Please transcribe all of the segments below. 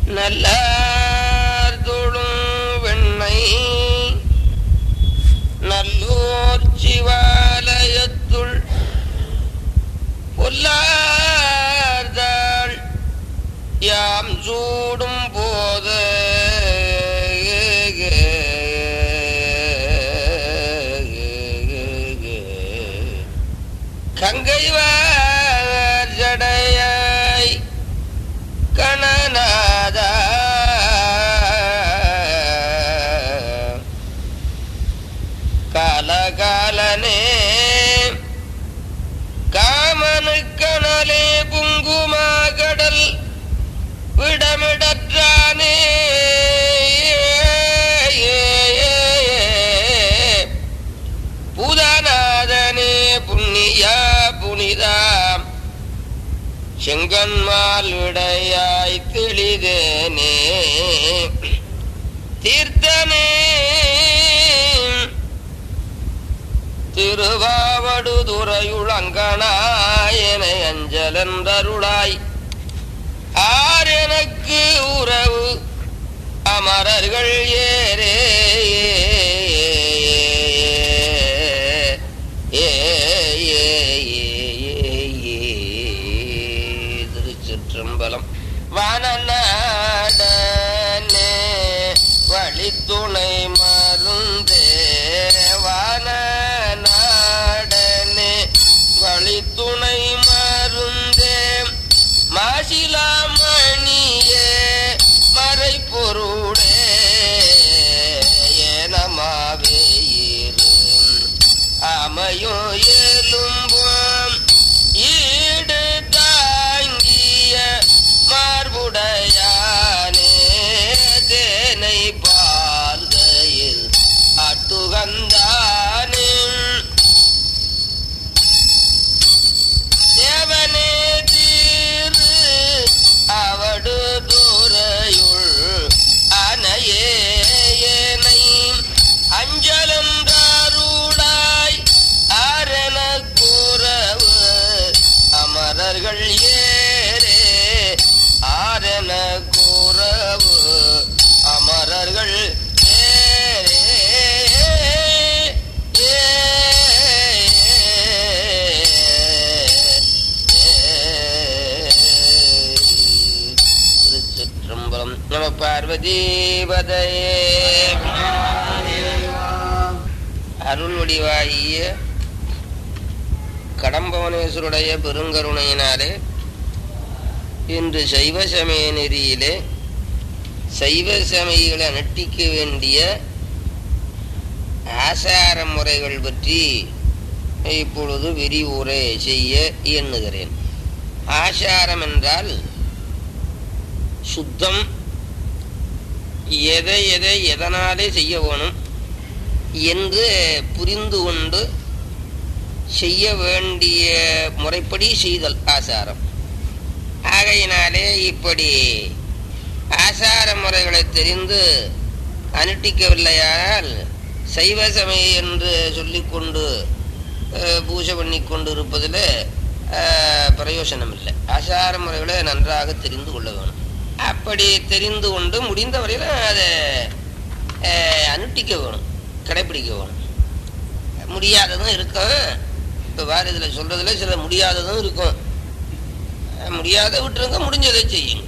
நல்லார் தொழும் வெண்ணை நல்லோர் சிவாலயத்துள் பொல்லார்தாள் யாம் சூடும் போத கங்கைவார் ஜடையாய் கணநாதா காலகாலனே காமனுக்கணலே புங்குமா கடல் விடமிடற்றானே பூதநாதனே புண்ணியா புனிதாம் செங்கன்மால் விடையாய் தெளிதேனே தீர்த்தனே திருவாவடுதுறையுளங்கனாயனை அஞ்சலந்தருளாய் ஆர் எனக்கு உறவு அமரர்கள் ஏரே ஏ, ஏ, ஏ, ஏ, ஏ. திருச்சிற்றம்பலம் வானநாடனே வழித்துணை மருந்தே வானநாடனே வழித்துணை மருந்தே மாசிலாமணியே மறை பொருளே ஏனமாவே இரு அமையும் எலும்பும் ஈடு தாங்கிய மார்புடையானே தேனை பார்கையில் அட்டுகந்தானே தேவனே தீரு அவடு துறையுள் அனையேனை அஞ்சலம் தாருளாய் ஆரண கூறவு அமரர்கள் ஏரே ஆரண கூறவு அமரர்கள் ஏரே திருச்சிற்றம்பலம் நம பார்வதீபதையே அருள் வடிவாகிய கடம்பவனேஸ்வருடைய பெருங்கருணையினாலே இன்று சைவ சமய நெறியிலே சைவ சமயங்களை அனுஷ்டிக்க வேண்டிய ஆசார முறைகள் பற்றி இப்பொழுது விரிவுரை செய்ய எண்ணுகிறேன் ஆசாரம் என்றால் சுத்தம் எதை எதை எதனாலே செய்ய வேணும் என்று புரிந்து கொண்டு செய்ய வேண்டிய முறைப்படி செய்தல் ஆசாரம் ஆகையினாலே இப்படி ஆசார முறைகளை தெரிந்து அனுஷ்டிக்கவில்லையானால் சைவ சமயம் என்று சொல்லிக்கொண்டு அஹ், பூஜை பண்ணி கொண்டு இருப்பதில் அஹ், பிரயோஜனம் இல்லை ஆசார முறைகளை நன்றாக தெரிந்து கொள்ள வேணும் அப்படி தெரிந்து கொண்டு முடிந்த வரையில் அதை அஹ், அனுஷ்டிக்க வேணும் கடைப்பிடிக்க வேணும் முடியாததும் இருக்கும் இப்போ வேறு இதில் சொல்கிறதுல சில முடியாததும் இருக்கும் அஹ், முடியாத விட்டுருங்க முடிஞ்சதை செய்யுங்க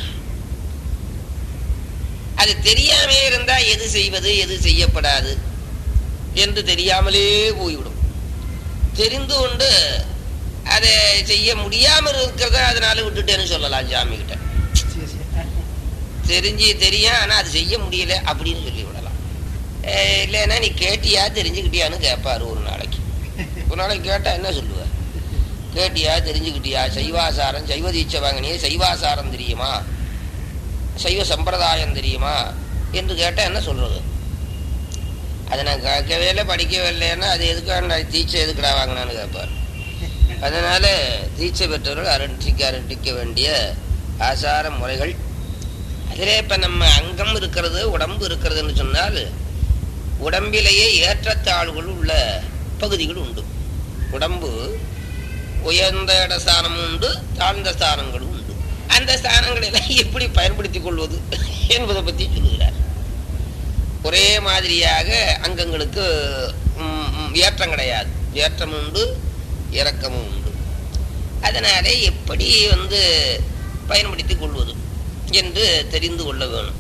அது தெரியாமே இருந்தா எது செய்வது எது செய்யப்படாது என்று தெரியாமலே போய்விடும் தெரிந்து கொண்டு அதை செய்ய முடியாமல் இருக்கிறத அதனால விட்டுட்டேன்னு சொல்லலாம் சாமி கிட்ட தெரிஞ்சு தெரியும் ஆனா அது செய்ய முடியல அப்படின்னு சொல்லி விடலாம் அஹ் இல்லைன்னா நீ கேட்டியா தெரிஞ்சுக்கிட்டியான்னு கேட்பாரு ஒரு நாளைக்கு ஒரு நாளைக்கு கேட்டா என்ன சொல்லுவார் கேட்டியா தெரிஞ்சுக்கிட்டியா சைவாசாரம் சைவ தீட்சை வாங்கினியே சைவாசாரம் தெரியுமா சைவ சம்பிரதாயம் தெரியுமா என்று கேட்டால் என்ன சொல்றது அதை நான் கேட்கவே இல்லை படிக்கவே இல்லைன்னா அது எதுக்கான தீட்சை எதுக்குடா வாங்கினான்னு கேட்பார் அதனால தீட்சை பெற்றவர்கள் அரட்டிக்க அரட்டிக்க வேண்டிய ஆசார முறைகள் அதிலே இப்போ நம்ம அங்கம் இருக்கிறது உடம்பு இருக்கிறதுன்னு சொன்னால் உடம்பிலேயே ஏற்றத்தாழ்வுகள் உள்ள பகுதிகள் உண்டு உடம்பு உயர்ந்த இட ஸ்தானமும் உண்டு தாழ்ந்த ஸ்தானங்களும் உண்டு அந்த ஸ்தானங்களை எல்லாம் எப்படி பயன்படுத்திக் கொள்வது என்பதை பற்றி சொல்லுகிறார் ஒரே மாதிரியாக அங்கங்களுக்கு ம், ம், ஏற்றம் கிடையாது ஏற்றம் உண்டு இறக்கமும் உண்டு அதனாலே எப்படி வந்து பயன்படுத்திக் கொள்வது என்று தெரிந்து கொள்ள வேணும்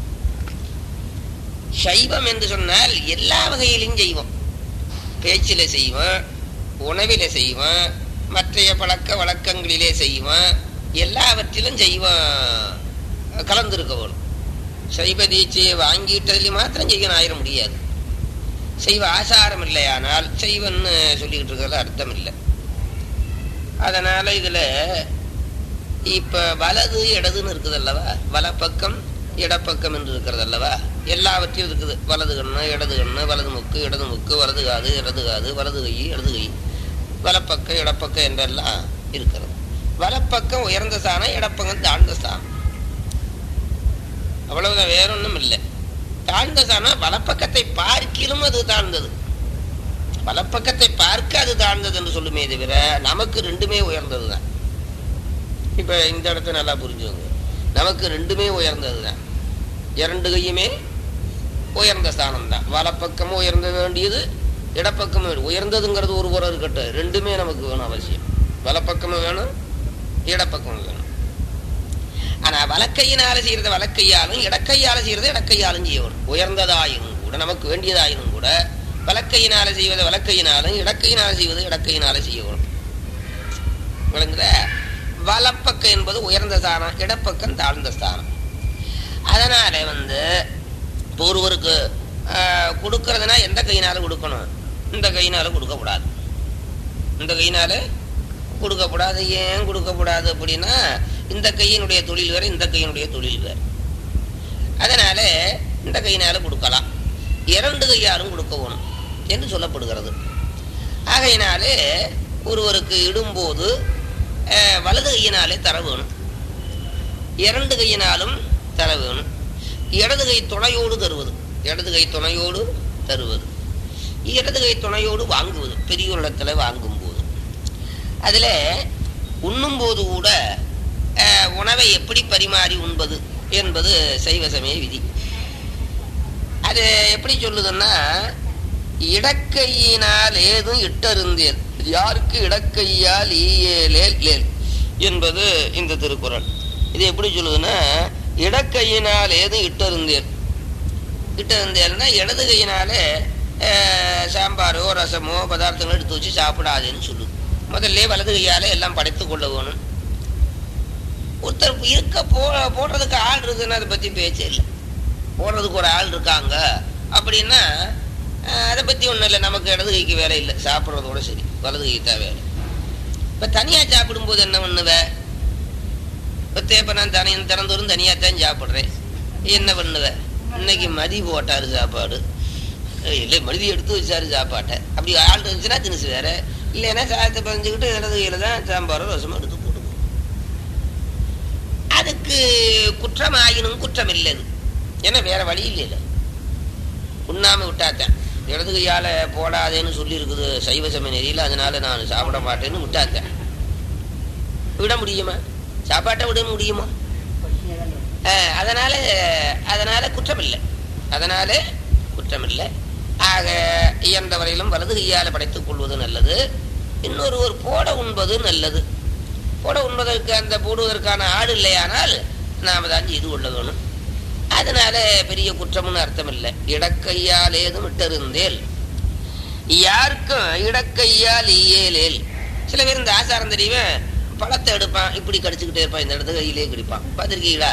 சைவம் என்று சொன்னால் எல்லா வகையிலும் செய்வோம் பேச்சில செய்வோம் உணவில செய்வோம் மற்றைய பழக்க வழக்கங்களிலே செய்வோம் எல்லாவற்றிலும் செய்வோம் கலந்திருக்க வேணும் சைவ தீட்சையை வாங்கிட்டதுல மாத்திரம் செய்யணும் ஆயிர முடியாது செய்வ ஆசாரம் இல்லையானால் செய்வன்னு சொல்லிக்கிட்டு இருக்கிறதுல அர்த்தம் இல்லை அதனால இதுல இப்ப வலது இடதுன்னு இருக்குது அல்லவா வலப்பக்கம் இடப்பக்கம் என்று இருக்கிறது அல்லவா எல்லாவற்றையும் இருக்குது வலது கண்ணு இடது கண்ணு வலது முக்கு இடது முக்கு வலது காது இடது காது வலது கை இடது கை வலப்பக்கம் இடப்பக்கம் என்றெல்லாம் இருக்கிறது வலப்பக்கம் உயர்ந்த ஸ்தானம் இடப்பக்கம் தாழ்ந்த ஸ்தானம் அவ்வளவுதான் வேற ஒண்ணும் இல்லை தாழ்ந்த ஸ்தானம் வலப்பக்கத்தை பார்க்கிலும் அது தாழ்ந்தது வலப்பக்கத்தை பார்க்க அது தாழ்ந்தது என்று சொல்லுமே தவிர நமக்கு ரெண்டுமே உயர்ந்தது தான் இப்ப இந்த இடத்த நல்லா புரிஞ்சுங்க நமக்கு ரெண்டுமே உயர்ந்தது தான் இரண்டு கையுமே உயர்ந்த ஸ்தானம் தான் வலப்பக்கமும் உயர்ந்த வேண்டியது இடப்பக்கமும் வேணும். உயர்ந்ததுங்கிறது ஒரு புறம் இருக்கட்டும் ரெண்டுமே நமக்கு வேணும் அவசியம் வலப்பக்கமும் வேணும் இடப்பக்கமும் வேணும் ஆனா வலக்கையினால செய்யறத வலக்கையாலும் இடக்கையால செய்யறத இடக்கையாலும் செய்யணும் உயர்ந்ததாயினும் கூட நமக்கு வேண்டியதாயினும் கூட வலக்கையினால செய்வதை வலக்கையினாலும் இடக்கையினால செய்வதை இடக்கையினால செய்யணும் விளங்குதா வலப்பக்கம் என்பது உயர்ந்த ஸ்தானம் இடப்பக்கம் தாழ்ந்த ஸ்தானம் அதனால வந்து இப்போ ஒருவருக்கு ஆஹ், கொடுக்கறதுனா எந்த கையினால கொடுக்கணும் இந்த கையினால கொடுக்கக்கூடாது இந்த கையினால கொடுக்கக்கூடாது ஏன் கொடுக்கக்கூடாது அப்படின்னா இந்த கையினுடைய தொழில் வேற இந்த கையினுடைய தொழில் வேற அதனால இந்த கையினால கொடுக்கலாம் இரண்டு கையாலும் கொடுக்கணும் என்று சொல்லப்படுகிறது ஆகையினாலே ஒருவருக்கு இடும்போது அஹ், வலது கையினாலே தர வேணும் இரண்டு கையினாலும் தர வேணும் இடது கை துணையோடு தருவது இடது கை துணையோடு தருவது இடது கை துணையோடு வாங்குவது பெரியோரிடத்துல வாங்கும் போது அதுல உண்ணும் போது கூட அஹ், உணவை எப்படி பரிமாறி உண்பது என்பது சைவ சமய விதி அது எப்படி சொல்லுதுன்னா இடக்கையினால் ஏதும் இட்டருந்தேன் யாருக்கு இடக்கையால் ஈயேலேல் லேல் என்பது இந்த திருக்குறள் இது எப்படி சொல்லுதுன்னா இடக்கையினால் ஏதும் இட்டருந்தேன் இட்டருந்தேன்னா இடது கையினாலே அஹ், சாம்பாரோ ரசமோ பதார்த்தங்களோ எடுத்து வச்சு சாப்பிடாதேன்னு சொல்லுது முதல்ல வலது கையால எல்லாம் படைத்து கொள்ள வேணும் ஒருத்தர் இருக்க போ போடுறதுக்கு ஆள் இருக்குன்னு அதை பத்தி பேச்சே இல்லை போடுறதுக்கு ஒரு ஆள் இருக்காங்க அப்படின்னா அஹ், அதை பத்தி ஒண்ணும் இல்லை நமக்கு இடது கைக்கு வேலை இல்லை சாப்பிட்றதோட சரி வலது கைக்கு தான் வேலை இப்ப தனியா சாப்பிடும்போது என்ன பண்ணுவ இப்ப தேப்ப நான் தனியும் திறந்தோறும் தனியா தான் சாப்பிடுறேன் என்ன பண்ணுவ இன்னைக்கு மதி போட்டாரு சாப்பாடு அஹ் இல்லை மருதி எடுத்து வச்சாரு சாப்பாட்டை அப்படி ஆள் இருந்துச்சுன்னா தினுசு வேற இல்லைன்னா சாதத்தை பறிஞ்சுக்கிட்டு இடது கையில தான் சாம்பாரோ ரசமோ எடுத்து போடுவோம் அதுக்கு குற்றமாயினும் குற்றம் இல்லை அது ஏன்னா வேற வழி இல்லை உண்ணாம விட்டாத்தேன் இடது கையால போடாதேன்னு சொல்லி இருக்குது சைவ சமய நெறியில அதனால நான் சாப்பிட மாட்டேன்னு விட்டாத்தேன் விட முடியுமா சாப்பாட்டை விட முடியுமா அஹ், அதனால அதனால குற்றம் இல்லை அதனால குற்றம் இல்லை ஆக இயன்ற வரையிலும் வலது கையால படைத்துக் கொள்வது நல்லது இன்னொரு ஒரு போட உண்பது நல்லது போட உண்பதற்கு அந்த போடுவதற்கான ஆடு இல்லையானால் நாம தான் செய்து கொள்ள வேணும் அதனால பெரிய குற்றம்னு அர்த்தம் இல்லை இடக்கையால் ஏதும் விட்டிருந்தேல் யாருக்கும் இடக்கையால் இயலேல் சில பேர் இந்த ஆசாரம் தெரியுமே பழத்தை எடுப்பான் இப்படி கடிச்சுக்கிட்டே இருப்பான் இந்த இடத்துல கையிலே கடிப்பான் பார்த்துருக்கீங்களா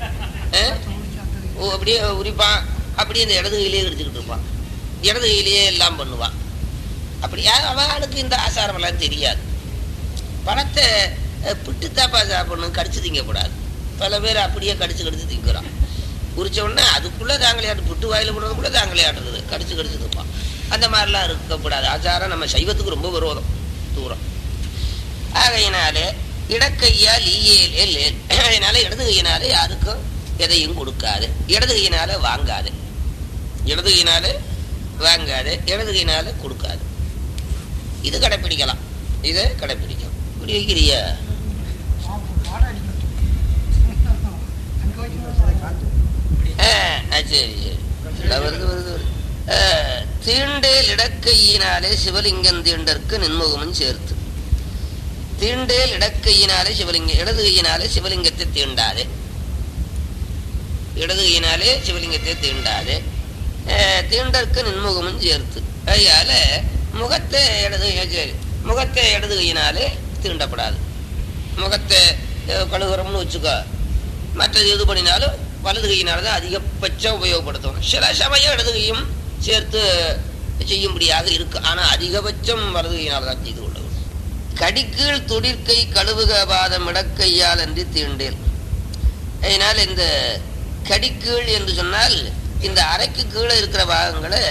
ஓ அப்படியே உரிப்பான் அப்படியே இந்த இடது கையிலேயே கடிச்சுக்கிட்டு இருப்பான் இடது கையிலேயே எல்லாம் பண்ணுவான் அப்படியா அவனுக்கு இந்த ஆசாரம் எல்லாம் தெரியாது பழத்தை அஹ், பிட்டுத்தாப்பா சாப்பிடணும் கடிச்சு திங்கக்கூடாது பல பேர் அப்படியே கடிச்சு கடிச்சு திங்கிறான் உரிச்ச உடனே அதுக்குள்ள தாங்களையாட்டு புட்டு வாயில போடுறதுக்குள்ள தாங்களையாட்டுறது கடிச்சு கடிச்சு திப்பான் அந்த மாதிரிலாம் இருக்கக்கூடாது ஆச்சாரம் நம்ம சைவத்துக்கு ரொம்ப விரோதம் தூரம் ஆகையினாலே இடக்கையால் ஈயேல் லேல் அதனால இடது கையினால யாருக்கும் எதையும் கொடுக்காது இடது கையினால வாங்காது இடது கையினால வாங்காது இடது கையினால கொடுக்காது இது கடைப்பிடிக்கலாம் இதை கடைப்பிடிக்கலாம் இப்படி வைக்கிறியா சரி சரி அஹ் வருது வருது வருது அஹ், தீண்டேல் இடக்கையினாலே சிவலிங்கம் தீண்டற்கு நின்முகமும் சேர்த்து தீண்டேல் இடக்கையினாலே சிவலிங்க இடது கையினாலே சிவலிங்கத்தை தீண்டாதே இடது கையினாலே சிவலிங்கத்தை தீண்டாதே அஹ், தீண்டற்கு நின்முகமும் சேர்த்து அதனால முகத்தை இடது சரி முகத்தை இடது கையினாலே தீண்டப்படாது முகத்தை அஹ், கழுவுறோம்னு வச்சுக்கோ மற்றது எது பண்ணினாலும் வலது கையினால தான் அதிகபட்சம் உபயோகப்படுத்தணும் சில சமயம் இடது கையும் சேர்த்து செய்யும்படியாக இருக்கு ஆனா அதிகபட்சம் வலது கையினால தான் செய்து கொள்ள வேண்டும் கடிக்கீழ் தொழிற்கை கழுவுக பாதம் இடக்கையால் என்று தீண்டேல் அதனால் இந்த கடிக்கீழ் என்று சொன்னால் இந்த அரைக்கு கீழே இருக்கிற பாகங்களை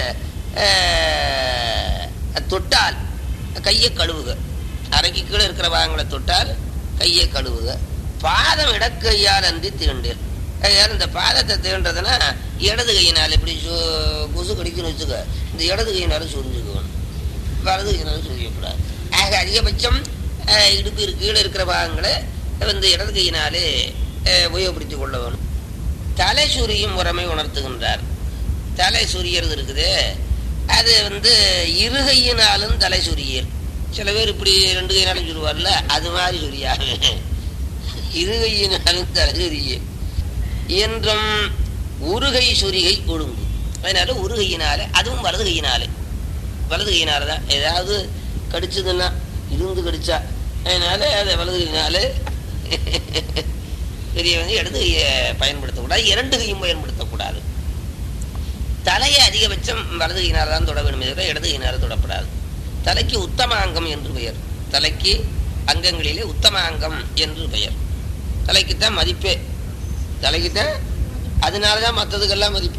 அஹ், தொட்டால் கையை கழுவுக அரைக்கு கீழே இருக்கிற பாகங்களை தொட்டால் கையை கழுவுக பாதம் இடக்கையால் அன்றி தீண்டேல் அதனால இந்த பாதத்தை தீண்டுறதுன்னா இடது கையினால் இப்படி சு- கொசு கடிக்குன்னு வச்சுக்க இந்த இடது கையினால சுரிஞ்சுக்கணும் வலது கையினால சுரியக்கூடாது ஆக அதிகபட்சம் அஹ், இடுப்பு இருக்கு கீழே இருக்கிற பாகங்களை வந்து இடது கையினாலே அஹ், உபயோகப்படுத்திக் கொள்ள வேணும் தலை சுரியும் முறைமை உணர்த்துகின்றார் தலை சுரியறது இருக்குது அது வந்து இருகையினாலும் தலை சுரியல் சில பேர் இப்படி ரெண்டு கையினாலும் சொல்லுவார்ல அது மாதிரி சுரியாங்க இருகையினாலும் தலை சுரியல் என்றும் உருகை சுரிகை ஒழுங்கு அதனால உருகையினால அதுவும் வலது கையினாலே வலது கையினால தான் ஏதாவது கடிச்சதுன்னா இருந்து கடிச்சா அதனால அதை வலது கையினாலே பெரிய வந்து இடது கையை பயன்படுத்தக்கூடாது இரண்டு கையும் பயன்படுத்தக்கூடாது தலையை அதிகபட்சம் வலது கையினால தான் தொட வேணுமே தவிர இடது கையினால தொடப்படாது தலைக்கு உத்தம அங்கம் என்று பெயர் தலைக்கு அங்கங்களிலே உத்தம அங்கம் என்று பெயர் தலைக்குத்தான் மதிப்பே தலைக்குத்தான் அதனாலதான் மற்றதுக்கெல்லாம் மதிப்பு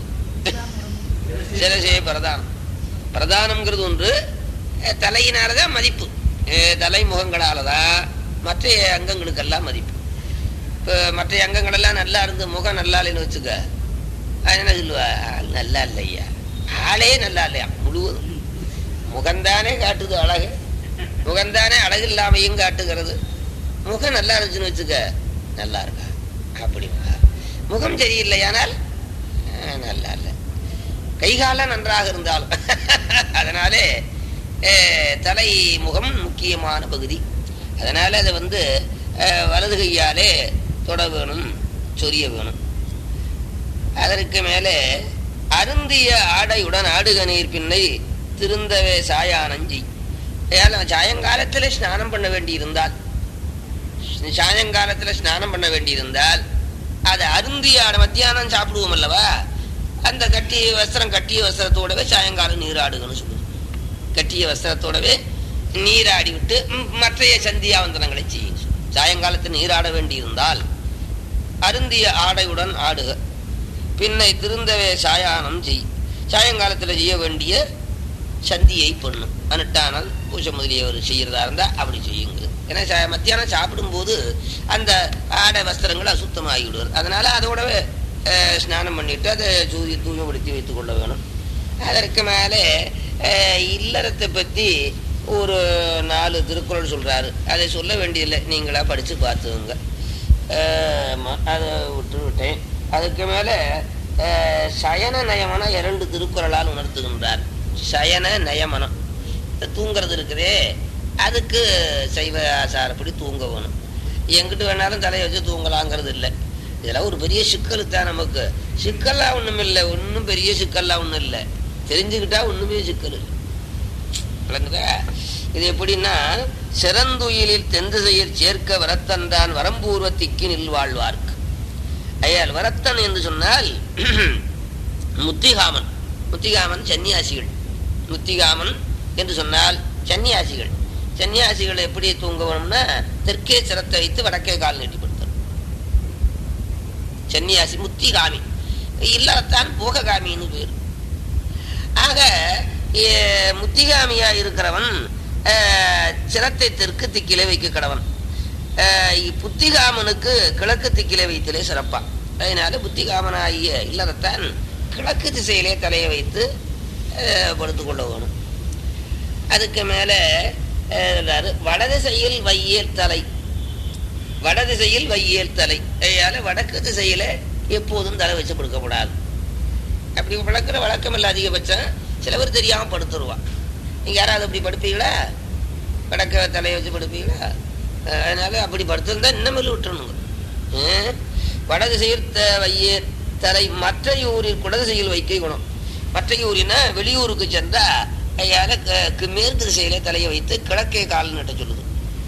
சிரசே பிரதானம் பிரதானம்ங்கிறது ஒன்று அஹ், தலையினாலதான் மதிப்பு அஹ், தலை முகங்களாலதான் மற்ற அங்கங்களுக்கெல்லாம் மதிப்பு இப்போ மற்ற அங்கங்கள் எல்லாம் நல்லா இருந்து முகம் நல்லா இல்லைன்னு வச்சுக்க அது என்ன சொல்லுவா ஆள் நல்லா இல்லையா ஆளே நல்லா இல்லையா முழுவதும் முகம்தானே காட்டுது அழகு முகம்தானே அழகு இல்லாமையும் காட்டுகிறது முகம் நல்லா இருந்துச்சுன்னு வச்சுக்க நல்லா இருக்கா அப்படிங்களா முகம் சரியில்லையானால் அஹ், நல்லா இல்லை கைகாலம் நன்றாக இருந்தாலும் அதனாலே அஹ், தலை முகம் முக்கியமான பகுதி அதனால அதை வந்து அஹ், வலது கையாலே தொட வேணும் சொரிய வேணும் அதற்கு மேலே அருந்திய ஆடையுடன் ஆடுக நீர் பின்னை திருந்தவே சாயானஞ்சி சாயங்காலத்துல ஸ்நானம் பண்ண வேண்டி இருந்தால் சாயங்காலத்துல ஸ்நானம் பண்ண வேண்டி இருந்தால் அது அருந்திய ஆடை மத்தியானம் சாப்பிடுவோம் அல்லவா அந்த கட்டிய வஸ்திரம் கட்டிய வஸ்திரத்தோடவே சாயங்காலம் நீராடுகன்னு சொல்லுது கட்டிய வஸ்திரத்தோடவே நீராடி விட்டு ம், மற்றைய சந்தியாவந்தனங்களை செய்யும் சாயங்காலத்தில் நீராட வேண்டியிருந்தால் அருந்திய ஆடையுடன் ஆடுக பின்னை திருந்தவே சாயானம் செய் சாயங்காலத்தில் செய்ய வேண்டிய சந்தியை பண்ணு அனுட்டானால் பூஜை முதலியவர் செய்யறதா இருந்தா அப்படி செய்யுங்க ஏன்னா சா- மத்தியானம் சாப்பிடும்போது அந்த ஆடை வஸ்திரங்கள் அசுத்தமாகிவிடுவது அதனால அதோடவே அஹ், ஸ்நானம் பண்ணிட்டு அதை தூய் தூய்மைப்படுத்தி வைத்துக் கொள்ள வேணும் அதற்கு மேலே அஹ், இல்லறத்தை பற்றி ஒரு நாலு திருக்குறள் சொல்றாரு அதை சொல்ல வேண்டியதில்லை நீங்களா படிச்சு பார்த்துங்க ஆமா, அதை விட்டு விட்டேன் அதுக்கு மேலே அஹ், சயன நயமனம் இரண்டு திருக்குறளால் உணர்த்துகின்றார் சயன நயமனம் இந்த தூங்குறது இருக்குதே அதுக்கு சைவ ஆசாரப்படி தூங்க வேணும் எங்கிட்டு வேணாலும் தலையை வச்சு தூங்கலாங்கிறது இல்லை இதெல்லாம் ஒரு பெரிய சிக்கல் தான் நமக்கு சிக்கல்லாம் ஒன்றும் இல்லை ஒன்றும் பெரிய சிக்கல்லாம் ஒன்றும் இல்லை தெரிஞ்சுக்கிட்டா ஒன்றுமே சிக்கல் இல்லை விளங்குதா இது எப்படின்னா சிறந்துயிலில் தென்திசையில் சேர்க்க வரத்தன்தான் வரம்பூர்வ திக்கினில் வாழ்வார்க்கு ஐயால் வரத்தன் என்று சொன்னால் முத்திகாமன் முத்திகாமன் சன்னியாசிகள் முத்திகாமன் என்று சொன்னால் சன்னியாசிகள் சன்னியாசிகள் எப்படி தூங்க வேணும்னா தெற்கே சிரத்தை வைத்து வடக்கே கால் நீட்டிப்படுத்தணும் சன்னியாசி முத்திகாமி இல்லறத்தான் போககாமின்னு பேர் ஆக ஏ, முத்திகாமியா இருக்கிறவன் அஹ், சிரத்தை தெற்கு திக்கிலே வைக்க கடவன் அஹ், இ- புத்திகாமனுக்கு கிழக்கு திக்கிலே வைத்திலே சிறப்பா அதனால புத்திகாமனாகிய இல்லறத்தான் கிழக்கு திசையிலே தலையை வைத்து அஹ், படுத்துக் கொள்ள வேணும் அதுக்கு மேல அஹ், சொல்றாரு, வடதிசையில் வையேல் தலை வடதிசையில் வையேல் தலை அதனால வடக்கு திசையில எப்போதும் தலை வச்சு படுக்கக்கூடாது அப்படி விளக்குற வழக்கம் இல்லை அதிகபட்சம் சில பேர் தெரியாம படுத்துருவான் நீங்க யாராவது அப்படி படுப்பீங்களா வடக்க தலையை வச்சு படுப்பீங்களா அஹ் அதனால அப்படி படுத்திருந்தா இன்னமேல் விட்டுறணுங்க அஹ் வடது செயல் வைய தலை மற்ற ஊரில் குடது செயல் வைக்க குணம் மற்ற ஊரினா வெளியூருக்கு சென்றா ஐயால க- கு- மேற்கு திசையிலே தலையை வைத்து கிழக்கே கால் நட்ட சொல்லுது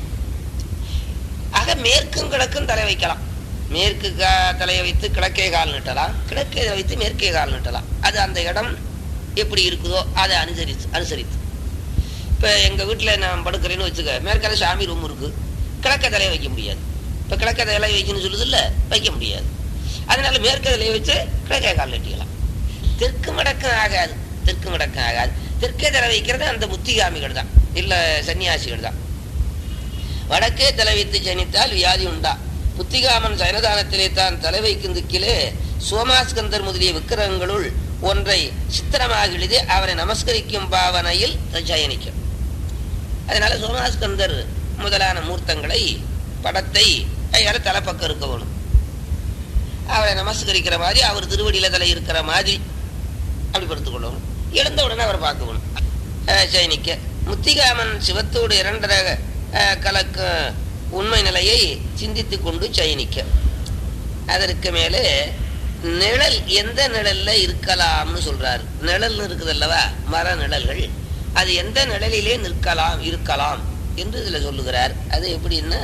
ஆக மேற்கும் கிழக்கும் தலை வைக்கலாம் மேற்கு கா- தலையை வைத்து கிழக்கே கால் நட்டலாம் கிழக்கே வைத்து மேற்கே கால் நட்டலாம் அது அந்த இடம் எப்படி இருக்குதோ அதை அனுசரித்து அனுசரித்து இப்போ எங்கள் வீட்டில் நான் படுக்கிறேன்னு வச்சுக்க மேற்கால சாமி ரூம் இருக்கு கிழக்க தலையை வைக்க முடியாது இப்போ கிழக்க தலையை வைக்கணும்னு சொல்லுது இல்லை வைக்க முடியாது அதனால மேற்க தலையை வச்சு கிழக்கே கால் நட்டிக்கலாம் தெற்கு மடக்கம் ஆகாது தெற்கு மடக்கம் ஆகாது தெற்கே தலை வைக்கிறது அந்த முத்திகாமிகள் தான் இல்லை சன்னியாசிகள் தான் வடக்கே தலை வைத்து ஜனித்தால் வியாதி உண்டா புத்திகாமன் சயனதானத்திலே தான் தலை வைக்கும் திக்கிலே சோமாஸ்கந்தர் முதலிய விக்கிரகங்களுள் ஒன்றை சித்திரமாக எழுதி அவரை நமஸ்கரிக்கும் பாவனையில் ஜயனிக்கும் அதனால சோமாஸ்கந்தர் முதலான மூர்த்தங்களை படத்தை ஐயால தலைப்பக்கம் இருக்க வேணும் அவரை நமஸ்கரிக்கிற மாதிரி அவர் திருவடியில தலை இருக்கிற மாதிரி அப்படி படுத்துக் கொள்ளணும் எழுந்த உடனே அவரை பார்க்கணும் அஹ் சயனிக்க முத்திகாமன் சிவத்தோடு இரண்டர அஹ், கலக்க உண்மை நிலையை சிந்தித்துக் கொண்டு சயனிக்க அதற்கு மேலே நிழல் எந்த நிழல்ல இருக்கலாம்னு சொல்றாரு நிழல் இருக்குது அல்லவா மர நிழல்கள் அது எந்த நிழலிலே நிற்கலாம் இருக்கலாம் என்று இதுல சொல்லுகிறார் அது எப்படின்னா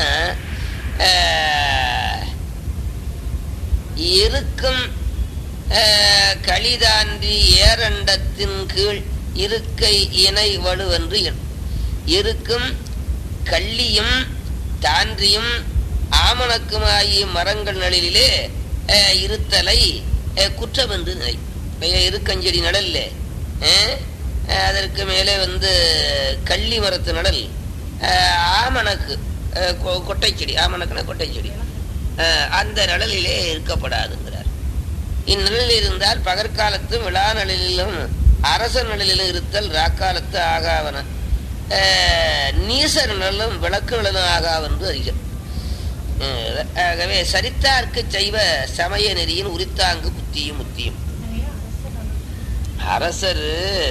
அஹ், இருக்கும் அஹ், களிதான்றி ஏரண்டத்தின் கீழ் இருக்கை இணை வலுவென்று எண். இருக்கும் கள்ளியும் தான்றியும் ஆமணக்குமாகிய மரங்கள் நிழலிலே அஹ், இருத்தலை அஹ், குற்றம் என்று நினை அஹ், இருக்கஞ்செடி நிழல்ல அஹ், அஹ், அதற்கு மேலே வந்து கள்ளி மரத்து நிழல் அஹ், ஆமணக்கு அஹ், கொ- கொட்டைச்செடி ஆமணக்குனா கொட்டைச்செடி அஹ், அந்த நிழலிலே இருக்கப்படாதுங்கிறார் இந்நிழலில் இருந்தால் பகற்காலத்தும் விழா நிழலிலும் அரச நிழலிலும் இருத்தல் ராக்காலத்து ஆகாவன அஹ், நீசர் நிழலும் விளக்கு நிழலும் ஆகாவென்று அறிக அஹ், ஆகவே சரித்தார்க்கு செய்வ சமய நெறியின் உரித்தாங்கு புத்தியும் முத்தியும் அரசர்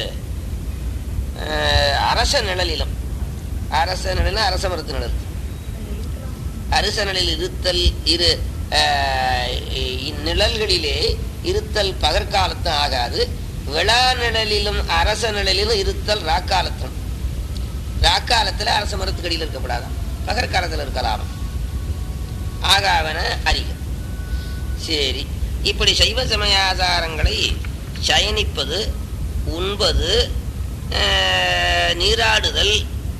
அஹ், அரச நிழலிலும் அரச நிழல் அரச மரத்து நிழல் அரசனில் இருத்தல் இரு ஆஹ், இந்நிழல்களிலே இருத்தல் பகற்காலத்தும் ஆகாது விழா நிழலிலும் அரச நிழலிலும் இருத்தல் ராக்காலத்தும் ராக்காலத்துல அரச மரத்துக்கடியில் இருக்கப்படாதாம் பகற்காலத்தில் இருக்கலாம் ஆகாவன அறிக சரி இப்படி சைவ சமயாசாரங்களை சயனிப்பது உண்பது ஆஹ், நீராடுதல்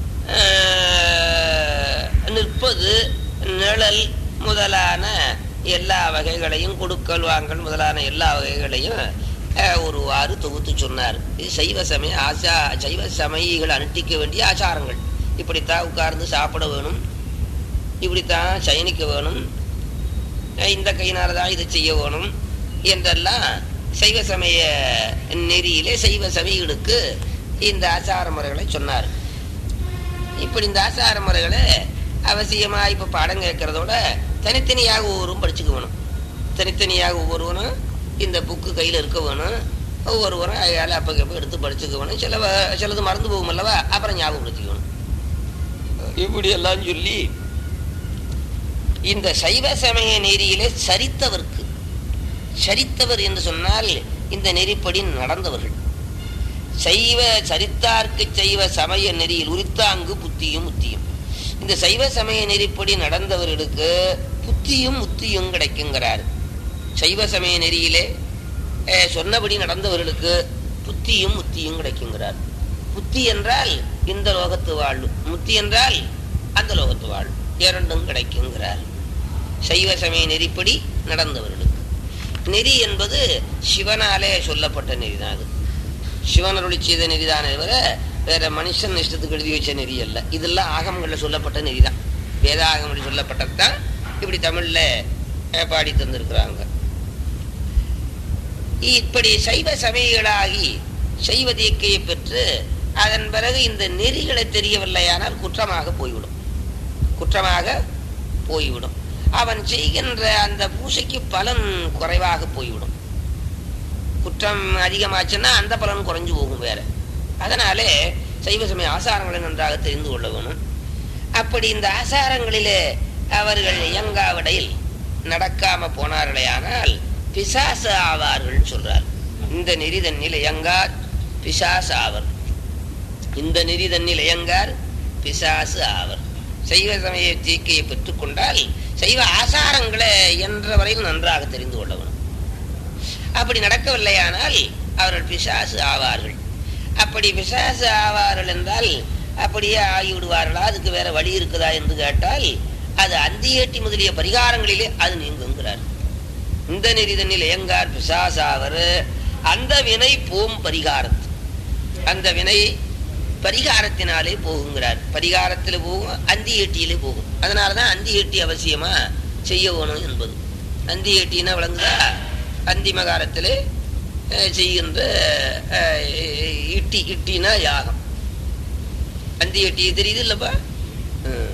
ஆஹ், நிற்பது நிழல் முதலான எல்லா வகைகளையும் கொடுக்கல் வாங்கல் முதலான எல்லா வகைகளையும் ஆஹ், ஒருவாறு தொகுத்து சொன்னார் இது சைவ சமய ஆசா சைவ சமயிகள் அனுஷ்டிக்க வேண்டிய ஆச்சாரங்கள் இப்படித்தான் உட்கார்ந்து சாப்பிட வேணும் இப்படித்தான் சயனிக்க வேணும் அஹ் இந்த கையினால தான் இதை செய்ய வேணும் என்றெல்லாம் சைவ சமய நெறியிலே சைவ சமயங்களுக்கு இந்த ஆச்சார முறைகளை சொன்னார் இப்படி இந்த ஆச்சார முறைகளை அவசியமா இப்ப பாடம் கேட்கறதோட தனித்தனியாக ஒவ்வொருவரும் படிச்சுக்க வேணும் தனித்தனியாக ஒவ்வொருவனும் இந்த புக்கு கையில் இருக்க வேணும் ஒவ்வொருவரும் அயால அப்பக்கப்போ எடுத்து படிச்சுக்க வேணும் சில வ- சிலது மறந்து போகும் அல்லவா அப்புறம் ஞாபகப்படுத்திக்கணும் இப்படி எல்லாம் சொல்லி இந்த சைவ சமய நெறியிலே சரித்தவர்க்கு சரித்தவர் என்று சொன்னால் இந்த நெறிப்படி நடந்தவர்கள் சைவ சரித்தார்க்கு சைவ சமய நெறியில் உரித்தாங்கு புத்தியும் முத்தியும் இந்த சைவ சமய நெறிப்படி நடந்தவர்களுக்கு புத்தியும் முத்தியும் கிடைக்குங்கிறார் சைவ சமய நெறியிலே அஹ், சொன்னபடி நடந்தவர்களுக்கு புத்தியும் முத்தியும் கிடைக்குங்கிறார் புத்தி என்றால் இந்த லோகத்து வாழ்வு முத்தி என்றால் அந்த லோகத்து வாழ்வு இரண்டும் கிடைக்குங்கிறார் சைவ சமய நெறிப்படி நடந்தவர்களுக்கு நெறி என்பது சிவனாலே சொல்லப்பட்ட நெறிதான் அது சிவன் அருளி செய்த நெறிதானே தவிர வேற மனுஷன் இஷ்டத்துக்கு எழுதி வச்ச நெறி அல்ல இதெல்லாம் ஆகமங்கள்ல சொல்லப்பட்ட நெறிதான் வேதாகமத்தில் சொல்லப்பட்டதுதான் இப்படி தமிழ்ல அஹ், பாடி தந்திருக்கிறாங்க இப்படி சைவ சமயங்களாகி சைவ தீக்கையை பெற்று அதன் பிறகு இந்த நெறிகளை தெரியவில்லையானால் குற்றமாக போய்விடும் குற்றமாக போய்விடும் அவன் செய்கின்ற அந்த பூசைக்கு பலன் குறைவாக போய்விடும் குற்ற குற்றம் அதிகமாச்சுன்னா அந்த பலன் குறைஞ்சு போகும் வேற அதனாலே சைவ சமய ஆசாரங்களை நன்றாக தெரிந்து கொள்ள வேணும் அப்படி இந்த ஆசாரங்களிலே அவர்கள் இயங்காவிடையில் நடக்காம போனார்களேயானால் பிசாசு ஆவார்கள் சொல்றார் இந்த நெறி தன்னில் இயங்கார் பிசாசு ஆவர் இந்த நெறி தன்னில் இயங்கார் பிசாசு ஆவர் சைவ சமய தீக்கையை பெற்றுக்கொண்டால் சைவ ஆசாரங்களை என்ற வரையில் நன்றாக தெரிந்து கொள்ள வேணும் அப்படி நடக்கவில்லையானால் அவர்கள் பிசாசு ஆவார்கள் அப்படி பிசாசு ஆவார்கள் என்றால் அப்படியே ஆகிவிடுவார்களா அதுக்கு வேற வழி இருக்குதா என்று கேட்டால் அது அந்தியேட்டி முதலிய பரிகாரங்களிலே அது நீங்குங்கிறார் இந்த நெறிதனில் இயங்கார் பிசாசாவர் அந்த வினை போம் பரிகாரத்து அந்த வினை பரிகாரத்தினாலே போகுங்கிறார் பரிகாரத்தில் போகும் அந்தி ஏட்டியிலே போகும் அதனால தான் அந்தி ஏட்டி அவசியமா செய்ய வேணும் என்பது அந்தி ஏட்டினா விளங்குதா அந்தி மகாரத்திலே அஹ், செய்கின்ற அஹ், இட்டி இட்டினா யாகம் அந்தி எட்டி தெரியுது இல்லப்பா ம்.